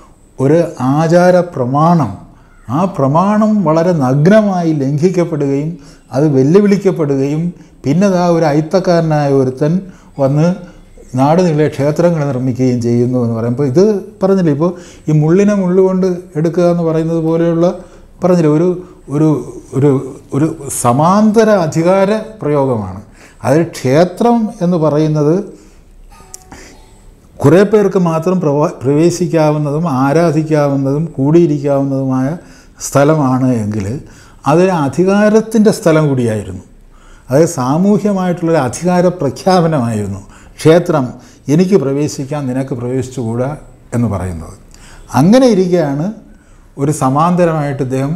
ഒരു ആചാര പ്രമാണം ആ പ്രമാണം വളരെ നഗ്നമായി ലംഘിക്കപ്പെടുകയും അത് വെല്ലുവിളിക്കപ്പെടുകയും പിന്നെ ആ ഒരു അയിത്തക്കാരനായ ഒരുത്തൻ വന്ന് നാട് നീളെ ക്ഷേത്രങ്ങൾ നിർമ്മിക്കുകയും ചെയ്യുന്നു എന്ന് പറയുമ്പോൾ ഇത് പറഞ്ഞില്ലേ ഇപ്പോൾ ഈ മുള്ളിനെ മുള്ളുകൊണ്ട് എടുക്കുക എന്ന് പറയുന്നത് പോലെയുള്ള പറഞ്ഞില്ലേ ഒരു ഒരു ഒരു ഒരു സമാന്തര അധികാര പ്രയോഗമാണ് അത് ക്ഷേത്രം എന്ന് പറയുന്നത് കുറേ പേർക്ക് മാത്രം പ്രവാ പ്രവേശിക്കാവുന്നതും ആരാധിക്കാവുന്നതും കൂടിയിരിക്കാവുന്നതുമായ സ്ഥലമാണ് എങ്കിൽ അതൊരു അധികാരത്തിൻ്റെ സ്ഥലം കൂടിയായിരുന്നു അതായത് സാമൂഹ്യമായിട്ടുള്ളൊരു അധികാര പ്രഖ്യാപനമായിരുന്നു ക്ഷേത്രം എനിക്ക് പ്രവേശിക്കാം നിനക്ക് പ്രവേശിച്ചുകൂടാ എന്ന് പറയുന്നത് അങ്ങനെ ഇരിക്കുകയാണ് ഒരു സമാന്തരമായിട്ട് ഇദ്ദേഹം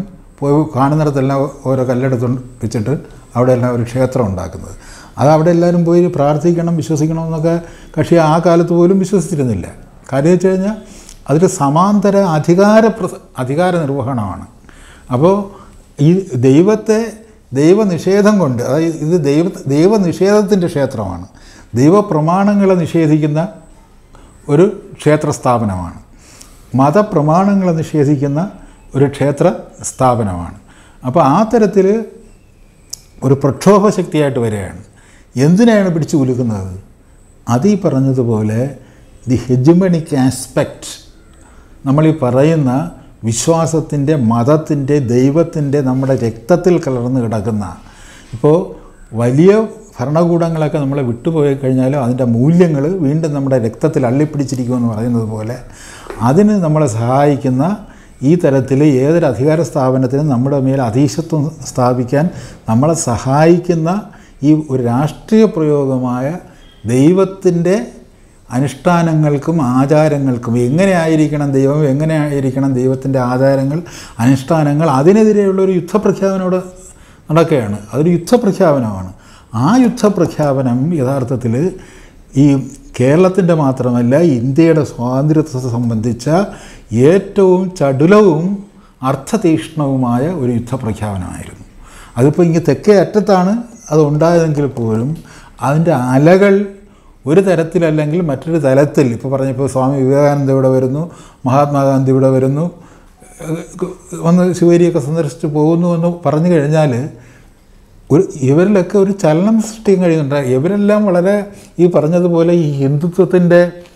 പോയി കാണുന്നിടത്തെല്ലാം ഓരോ കല്ലെടുത്ത് വെച്ചിട്ട് അവിടെ എല്ലാം ഒരു ക്ഷേത്രം ഉണ്ടാക്കുന്നത് അത് അവിടെ എല്ലാവരും പോയി പ്രാർത്ഥിക്കണം വിശ്വസിക്കണം എന്നൊക്കെ കക്ഷി ആ കാലത്ത് പോലും വിശ്വസിച്ചിരുന്നില്ല കാര്യം വെച്ച് കഴിഞ്ഞാൽ അതൊരു സമാന്തര അധികാര പ്ര- അധികാര നിർവഹണമാണ് അപ്പോൾ ഈ ദൈവത്തെ ദൈവനിഷേധം കൊണ്ട് അതായത് ഇത് ദൈവ ദൈവനിഷേധത്തിൻ്റെ ക്ഷേത്രമാണ് ദൈവപ്രമാണങ്ങളെ നിഷേധിക്കുന്ന ഒരു ക്ഷേത്ര സ്ഥാപനമാണ് മതപ്രമാണങ്ങളെ നിഷേധിക്കുന്ന ഒരു ക്ഷേത്ര സ്ഥാപനമാണ് അപ്പോൾ ആ തരത്തിൽ ഒരു പ്രക്ഷോഭ ശക്തിയായിട്ട് വരികയാണ് എന്തിനാണ് പിടിച്ചു കുലുക്കുന്നത് അത് ഈ പറഞ്ഞതുപോലെ ദി ഹെജുമണിക് ആസ്പെക്റ്റ് നമ്മൾ ഈ പറയുന്ന വിശ്വാസത്തിൻ്റെ മതത്തിൻ്റെ ദൈവത്തിൻ്റെ നമ്മുടെ രക്തത്തിൽ കലർന്ന് കിടക്കുന്ന ഇപ്പോൾ വലിയ ഭരണകൂടങ്ങളൊക്കെ നമ്മളെ വിട്ടുപോയി കഴിഞ്ഞാലും അതിൻ്റെ മൂല്യങ്ങൾ വീണ്ടും നമ്മുടെ രക്തത്തിൽ അള്ളിപ്പിടിച്ചിരിക്കുമെന്ന് പറയുന്നത് പോലെ അതിന് നമ്മളെ സഹായിക്കുന്ന ഈ തരത്തിൽ ഏതൊരു അധികാര സ്ഥാപനത്തിനും നമ്മുടെ മേൽ അധീശത്വം സ്ഥാപിക്കാൻ നമ്മളെ സഹായിക്കുന്ന ഈ ഒരു രാഷ്ട്രീയ പ്രയോഗമായ ദൈവത്തിൻ്റെ അനുഷ്ഠാനങ്ങൾക്കും ആചാരങ്ങൾക്കും എങ്ങനെയായിരിക്കണം ദൈവം എങ്ങനെയായിരിക്കണം ദൈവത്തിൻ്റെ ആചാരങ്ങൾ അനുഷ്ഠാനങ്ങൾ അതിനെതിരെയുള്ള ഒരു യുദ്ധപ്രഖ്യാപനം ഇവിടെ നടക്കുകയാണ് അതൊരു യുദ്ധപ്രഖ്യാപനമാണ് ആ യുദ്ധപ്രഖ്യാപനം യഥാർത്ഥത്തിൽ ഈ കേരളത്തിൻ്റെ മാത്രമല്ല ഇന്ത്യയുടെ സ്വാതന്ത്ര്യത്തെ സംബന്ധിച്ച ഏറ്റവും ചടുലവും അർത്ഥതീക്ഷ്ണവുമായ ഒരു യുദ്ധപ്രഖ്യാപനമായിരുന്നു അതിപ്പോൾ ഇങ്ങനെ തെക്കേ അറ്റത്താണ് അത് ഉണ്ടായതെങ്കിൽ പോലും അതിൻ്റെ അലകൾ ഒരു തരത്തിലല്ലെങ്കിൽ മറ്റൊരു തലത്തിൽ ഇപ്പോൾ പറഞ്ഞപ്പോൾ സ്വാമി വിവേകാനന്ദ ഇവിടെ വരുന്നു മഹാത്മാഗാന്ധി ഇവിടെ വരുന്നു ഏഹ് വന്ന് ശിവേരിയൊക്കെ സന്ദർശിച്ച് പോകുന്നു എന്ന് പറഞ്ഞു കഴിഞ്ഞാൽ ഒരു ഇവരിലൊക്കെ ഒരു ചലനം സൃഷ്ടിക്കാൻ കഴിയുന്നുണ്ട് ഇവരെല്ലാം വളരെ ഈ പറഞ്ഞതുപോലെ ഈ ഹിന്ദുത്വത്തിൻ്റെ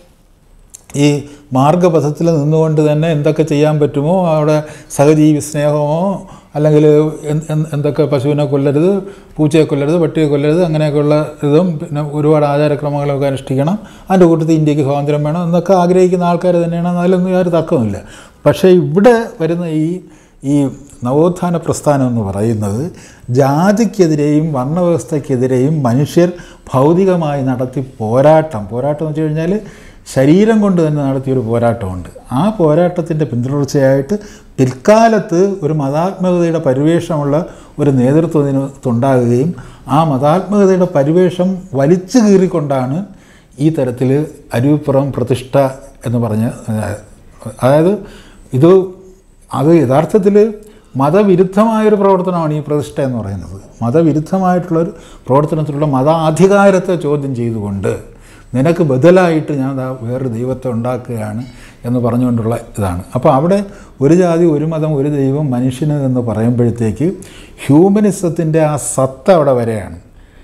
ഈ മാർഗപഥത്തിൽ നിന്നുകൊണ്ട് തന്നെ എന്തൊക്കെ ചെയ്യാൻ പറ്റുമോ അവിടെ സഹജീവി സ്നേഹമോ അല്ലെങ്കിൽ എന്ത് എന്ത് എന്തൊക്കെ പശുവിനെ കൊല്ലരുത് പൂച്ചയെ കൊല്ലരുത് പട്ടിയെ കൊല്ലരുത് അങ്ങനെയൊക്കെയുള്ള ഇതും പിന്നെ ഒരുപാട് ആചാരക്രമങ്ങളൊക്കെ അനുഷ്ഠിക്കണം അതിൻ്റെ കൂട്ടത്തിൽ ഇന്ത്യക്ക് സ്വാതന്ത്ര്യം വേണം എന്നൊക്കെ ആഗ്രഹിക്കുന്ന ആൾക്കാർ തന്നെയാണ് അതിലൊന്നും യാതൊരു തർക്കമില്ല പക്ഷേ ഇവിടെ വരുന്ന ഈ ഈ നവോത്ഥാന പ്രസ്ഥാനം എന്ന് പറയുന്നത് ജാതിക്കെതിരെയും വർണ്ണവ്യവസ്ഥയ്ക്കെതിരെയും മനുഷ്യർ ഭൗതികമായി നടത്തി പോരാട്ടം പോരാട്ടം എന്ന് വെച്ച് കഴിഞ്ഞാൽ ശരീരം കൊണ്ട് തന്നെ നടത്തിയൊരു പോരാട്ടമുണ്ട് ആ പോരാട്ടത്തിൻ്റെ പിന്തുടർച്ചയായിട്ട് പിൽക്കാലത്ത് ഒരു മതാത്മകതയുടെ പരിവേഷമുള്ള ഒരു നേതൃത്വം ഇതിനകത്തുണ്ടാകുകയും ആ മതാത്മകതയുടെ പരിവേഷം വലിച്ചു കീറിക്കൊണ്ടാണ് ഈ തരത്തിൽ അരുവിപ്പുറം പ്രതിഷ്ഠ എന്ന് പറഞ്ഞ അതായത് ഇത് അത് യഥാർത്ഥത്തിൽ മതവിരുദ്ധമായൊരു പ്രവർത്തനമാണ് ഈ പ്രതിഷ്ഠ എന്ന് പറയുന്നത് മതവിരുദ്ധമായിട്ടുള്ളൊരു പ്രവർത്തനത്തിലുള്ള മതാധികാരത്തെ ചോദ്യം ചെയ്തുകൊണ്ട് നിനക്ക് ബദലായിട്ട് ഞാൻ ദാ വേറൊരു ദൈവത്തെ ഉണ്ടാക്കുകയാണ് എന്ന് പറഞ്ഞുകൊണ്ടുള്ള ഇതാണ് അപ്പോൾ അവിടെ ഒരു ജാതി ഒരു മതം ഒരു ദൈവം മനുഷ്യന് എന്ന് പറയുമ്പോഴത്തേക്ക് ഹ്യൂമനിസത്തിൻ്റെ ആ സത്ത അവിടെ വരെയാണ്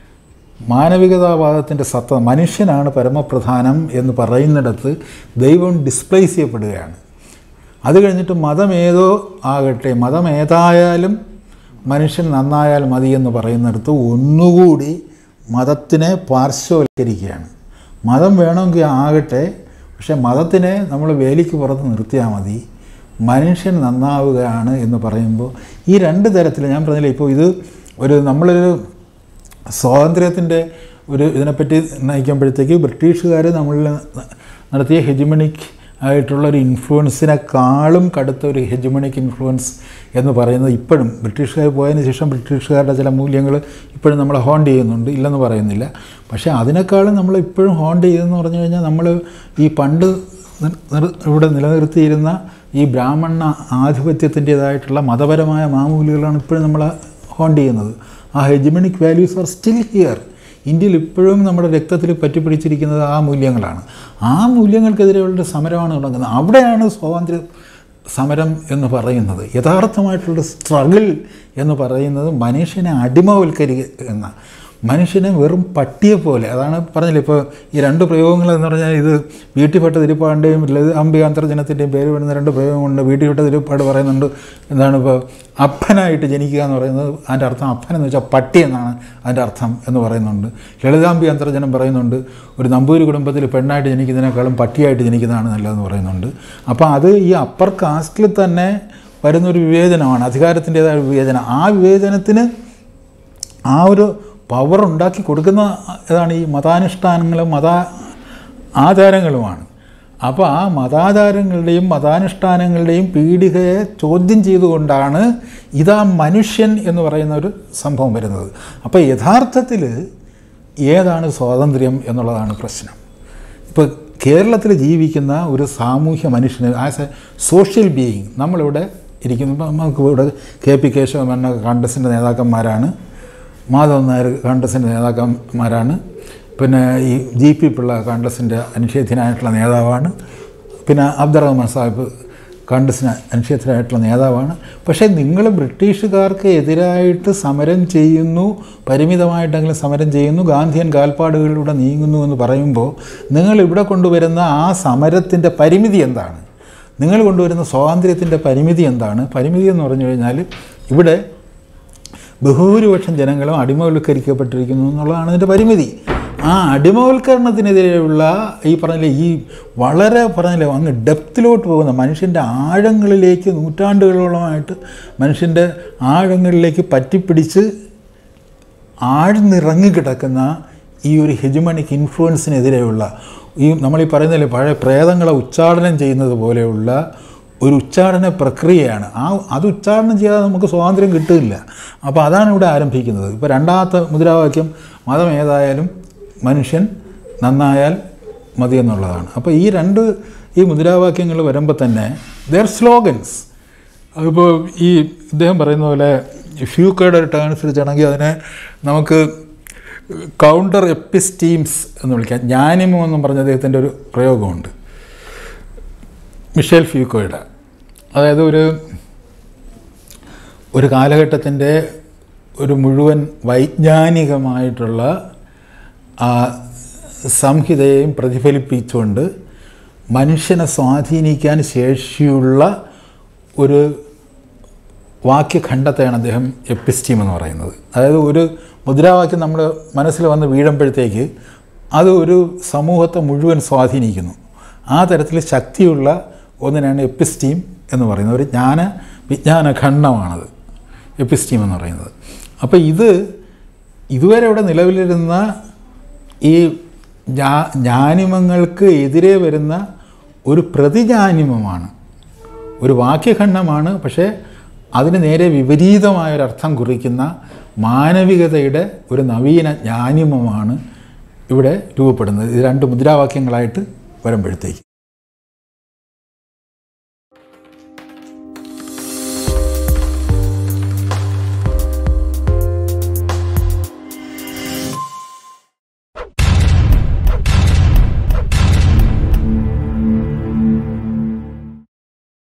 മാനവികതാവാദത്തിൻ്റെ സത്ത മനുഷ്യനാണ് പരമപ്രധാനം എന്ന് പറയുന്നിടത്ത് ദൈവം ഡിസ്പ്ലേസ് ചെയ്യപ്പെടുകയാണ് അത് കഴിഞ്ഞിട്ട് മതം ഏതോ ആകട്ടെ മതം ഏതായാലും മനുഷ്യൻ നന്നായാൽ മതി എന്ന് പറയുന്നിടത്ത് ഒന്നുകൂടി മതത്തിനെ പാർശ്വവൽക്കരിക്കുകയാണ് മതം വേണമെങ്കിൽ ആകട്ടെ പക്ഷേ മതത്തിനെ നമ്മൾ വേലിക്ക് പുറത്ത് നിർത്തിയാൽ മതി മനുഷ്യൻ നന്നാവുകയാണ് എന്ന് പറയുമ്പോൾ ഈ രണ്ട് തരത്തിൽ ഞാൻ പറഞ്ഞില്ല ഇപ്പോൾ ഇത് ഒരു നമ്മളൊരു സ്വാതന്ത്ര്യത്തിൻ്റെ ഒരു ഇതിനെപ്പറ്റി നയിക്കുമ്പോഴത്തേക്ക് ബ്രിട്ടീഷുകാർ നമ്മളിൽ നടത്തിയ ഹെജിമണിക് ആയിട്ടുള്ള ഒരു ഇൻഫ്ലുവൻസിനെക്കാളും കടുത്ത ഒരു ഹെജിമണിക് ഇൻഫ്ലുവൻസ് എന്ന് പറയുന്നത് ഇപ്പോഴും ബ്രിട്ടീഷുകാർ പോയതിന് ശേഷം ബ്രിട്ടീഷുകാരുടെ ചില മൂല്യങ്ങൾ ഇപ്പോഴും നമ്മളെ ഹോണ്ട് ചെയ്യുന്നുണ്ട് ഇല്ലെന്ന് പറയുന്നില്ല പക്ഷേ അതിനേക്കാളും നമ്മൾ ഇപ്പോഴും ഹോണ്ട് ചെയ്തെന്ന് പറഞ്ഞു കഴിഞ്ഞാൽ നമ്മൾ ഈ പണ്ട് നിർ- നിർ- ഇവിടെ നിലനിർത്തിയിരുന്ന ഈ ബ്രാഹ്മണ ആധിപത്യത്തിൻ്റേതായിട്ടുള്ള മതപരമായ മാമൂലികളാണ് ഇപ്പോഴും നമ്മൾ ഹോണ്ട് ചെയ്യുന്നത് ആ hegemonic values are still here ഇന്ത്യയിൽ ഇപ്പോഴും നമ്മുടെ രക്തത്തിൽ പറ്റിപ്പിടിച്ചിരിക്കുന്നത് ആ മൂല്യങ്ങളാണ് ആ മൂല്യങ്ങൾക്കെതിരെയുള്ള സമരമാണ് തുടങ്ങുന്നത് അവിടെയാണ് സ്വാതന്ത്ര്യ സമരം എന്ന് പറയുന്നത് യഥാർത്ഥമായിട്ടുള്ള സ്ട്രഗിൾ എന്ന് പറയുന്നത് മനുഷ്യനെ അടിമവൽക്കരിക്കുന്ന മനുഷ്യനെ വെറും പട്ടിയെ പോലെ അതാണ് പറഞ്ഞില്ല ഇപ്പോൾ ഈ രണ്ട് പ്രയോഗങ്ങൾ എന്ന് പറഞ്ഞാൽ ഇത് വീട്ടിൽപ്പെട്ട തിരുപ്പാടിൻ്റെയും അംബികാന്തർജനത്തിൻ്റെയും പേര് വരുന്ന രണ്ട് പ്രയോഗങ്ങളുണ്ട് വീട്ടിൽപ്പെട്ട തിരുപ്പാട് പറയുന്നുണ്ട് എന്താണ് ഇപ്പോൾ അപ്പനായിട്ട് ജനിക്കുക എന്ന് പറയുന്നത് അതിൻ്റെ അർത്ഥം അപ്പൻ എന്ന് വെച്ചാൽ പട്ടി എന്നാണ് അതിൻ്റെ അർത്ഥം എന്ന് പറയുന്നുണ്ട് ലളിതാംബി അന്തർജനം പറയുന്നുണ്ട് ഒരു നമ്പൂരി കുടുംബത്തിൽ പെണ്ണായിട്ട് ജനിക്കുന്നതിനേക്കാളും പട്ടിയായിട്ട് ജനിക്കുന്നതാണ് നല്ലതെന്ന് പറയുന്നുണ്ട് അപ്പോൾ അത് ഈ അപ്പർ കാസ്റ്റിൽ തന്നെ വരുന്നൊരു വിവേചനമാണ് അധികാരത്തിൻ്റേതായ വിവേചനം ആ വിവേചനത്തിന് ആ ഒരു പവർ ഉണ്ടാക്കി കൊടുക്കുന്ന ഇതാണ് ഈ മതാനുഷ്ഠാനങ്ങളും മത ആചാരങ്ങളുമാണ് അപ്പോൾ ആ മതാചാരങ്ങളുടെയും മതാനുഷ്ഠാനങ്ങളുടെയും പീഡികയെ ചോദ്യം ചെയ്തുകൊണ്ടാണ് ഇതാ മനുഷ്യൻ എന്ന് പറയുന്ന ഒരു സംഭവം വരുന്നത് അപ്പോൾ യഥാർത്ഥത്തിൽ ഏതാണ് സ്വാതന്ത്ര്യം എന്നുള്ളതാണ് പ്രശ്നം ഇപ്പോൾ കേരളത്തിൽ ജീവിക്കുന്ന ഒരു സാമൂഹ്യ മനുഷ്യന് ആസ് എ സോഷ്യൽ ബീയിങ് നമ്മളിവിടെ ഇരിക്കുന്നു ഇപ്പം നമുക്ക് ഇവിടെ കെ പി കേശവൻ കോൺഗ്രസിൻ്റെ നേതാക്കന്മാരാണ് മാധവൻ നായർ കോൺഗ്രസിൻ്റെ നേതാക്കന്മാരാണ് പിന്നെ ഈ ജി പി പിള്ള കോൺഗ്രസിൻ്റെ അനിഷേധ്യനായിട്ടുള്ള നേതാവാണ് പിന്നെ അബ്ദുറഹ്മാൻ സാഹിബ് കോൺഗ്രസിന് അനിഷേധ്യനായിട്ടുള്ള നേതാവാണ് പക്ഷേ നിങ്ങൾ ബ്രിട്ടീഷുകാർക്ക് എതിരായിട്ട് സമരം ചെയ്യുന്നു പരിമിതമായിട്ടെങ്കിലും സമരം ചെയ്യുന്നു ഗാന്ധിയൻ കാൽപ്പാടുകളിലൂടെ നീങ്ങുന്നു എന്ന് പറയുമ്പോൾ നിങ്ങൾ ഇവിടെ കൊണ്ടുവരുന്ന ആ സമരത്തിൻ്റെ പരിമിതി എന്താണ് നിങ്ങൾ കൊണ്ടുവരുന്ന സ്വാതന്ത്ര്യത്തിൻ്റെ പരിമിതി എന്താണ് പരിമിതി എന്ന് പറഞ്ഞു കഴിഞ്ഞാൽ ഇവിടെ ബഹുഭൂരിപക്ഷം ജനങ്ങളും അടിമവൽക്കരിക്കപ്പെട്ടിരിക്കുന്നു എന്നുള്ളതാണ് അതിൻ്റെ പരിമിതി ആ അടിമവൽക്കരണത്തിനെതിരെയുള്ള ഈ പറഞ്ഞില്ലേ ഈ വളരെ പറഞ്ഞില്ലേ അങ്ങ് ഡെപ്തിലോട്ട് പോകുന്ന മനുഷ്യൻ്റെ ആഴങ്ങളിലേക്ക് നൂറ്റാണ്ടുകളോളമായിട്ട് മനുഷ്യൻ്റെ ആഴങ്ങളിലേക്ക് പറ്റിപ്പിടിച്ച് ആഴ്ന്നിറങ്ങി കിടക്കുന്ന ഈ ഒരു ഹെജുമണിക് ഇൻഫ്ലുവൻസിനെതിരെയുള്ള ഈ നമ്മളീ പറയുന്നില്ലേ പഴയ പ്രേതങ്ങളെ ഉച്ചാടനം ചെയ്യുന്നത് പോലെയുള്ള ഒരു ഉച്ചാടന പ്രക്രിയയാണ് ആ അത് ഉച്ചാരണം ചെയ്യാതെ നമുക്ക് സ്വാതന്ത്ര്യം കിട്ടില്ല അപ്പോൾ അതാണ് ഇവിടെ ആരംഭിക്കുന്നത് ഇപ്പോൾ രണ്ടാമത്തെ മുദ്രാവാക്യം മതം ഏതായാലും മനുഷ്യൻ നന്നായാൽ മതി എന്നുള്ളതാണ് അപ്പോൾ ഈ രണ്ട് ഈ മുദ്രാവാക്യങ്ങൾ വരുമ്പോൾ തന്നെ ദർ സ്ലോഗൻസ് അതിപ്പോൾ ഈ ഇദ്ദേഹം പറയുന്ന പോലെ ഫ്യൂക്കയുടെ ഒരു ടേൺ അനുസരിച്ചാണെങ്കിൽ അതിനെ നമുക്ക് കൗണ്ടർ എപ്പിസ്റ്റീംസ് എന്ന് വിളിക്കാം ജ്ഞാനിമം എന്നും പറഞ്ഞ അദ്ദേഹത്തിൻ്റെ ഒരു പ്രയോഗമുണ്ട് മിഷേൽ ഫ്യൂക്കോയുടെ അതായത് ഒരു ഒരു കാലഘട്ടത്തിൻ്റെ ഒരു മുഴുവൻ വൈജ്ഞാനികമായിട്ടുള്ള ആ സംഹിതയെയും പ്രതിഫലിപ്പിച്ചുകൊണ്ട് മനുഷ്യനെ സ്വാധീനിക്കാൻ ശേഷിയുള്ള ഒരു വാക്യഖണ്ഡത്തെയാണ് അദ്ദേഹം എപ്പിസ്റ്റീം എന്ന് പറയുന്നത് അതായത് ഒരു മുദ്രാവാക്യം നമ്മൾ മനസ്സിൽ വന്ന് വീഴുമ്പോഴത്തേക്ക് അത് ഒരു സമൂഹത്തെ മുഴുവൻ സ്വാധീനിക്കുന്നു ആ തരത്തിൽ ശക്തിയുള്ള ഒന്നിനാണ് എപ്പിസ്റ്റീം എന്ന് പറയുന്നത് ഒരു ജ്ഞാന വിജ്ഞാന ഖണ്ഡമാണത് എപ്പിസ്റ്റീം എന്ന് പറയുന്നത് അപ്പോൾ ഇത് ഇതുവരെ ഇവിടെ നിലവിലിരുന്ന ഈ ജ്ഞാ ജ്ഞാനിമങ്ങൾക്ക് എതിരെ വരുന്ന ഒരു പ്രതിജ്ഞാനിമമാണ് ഒരു വാക്യഖണ്ഡമാണ് പക്ഷേ അതിന് നേരെ വിപരീതമായൊരർത്ഥം കുറിക്കുന്ന മാനവികതയുടെ ഒരു നവീന ജ്ഞാനിമമാണ് ഇവിടെ രൂപപ്പെടുന്നത് ഇത് രണ്ട് മുദ്രാവാക്യങ്ങളായിട്ട് വരുമ്പോഴത്തേക്ക്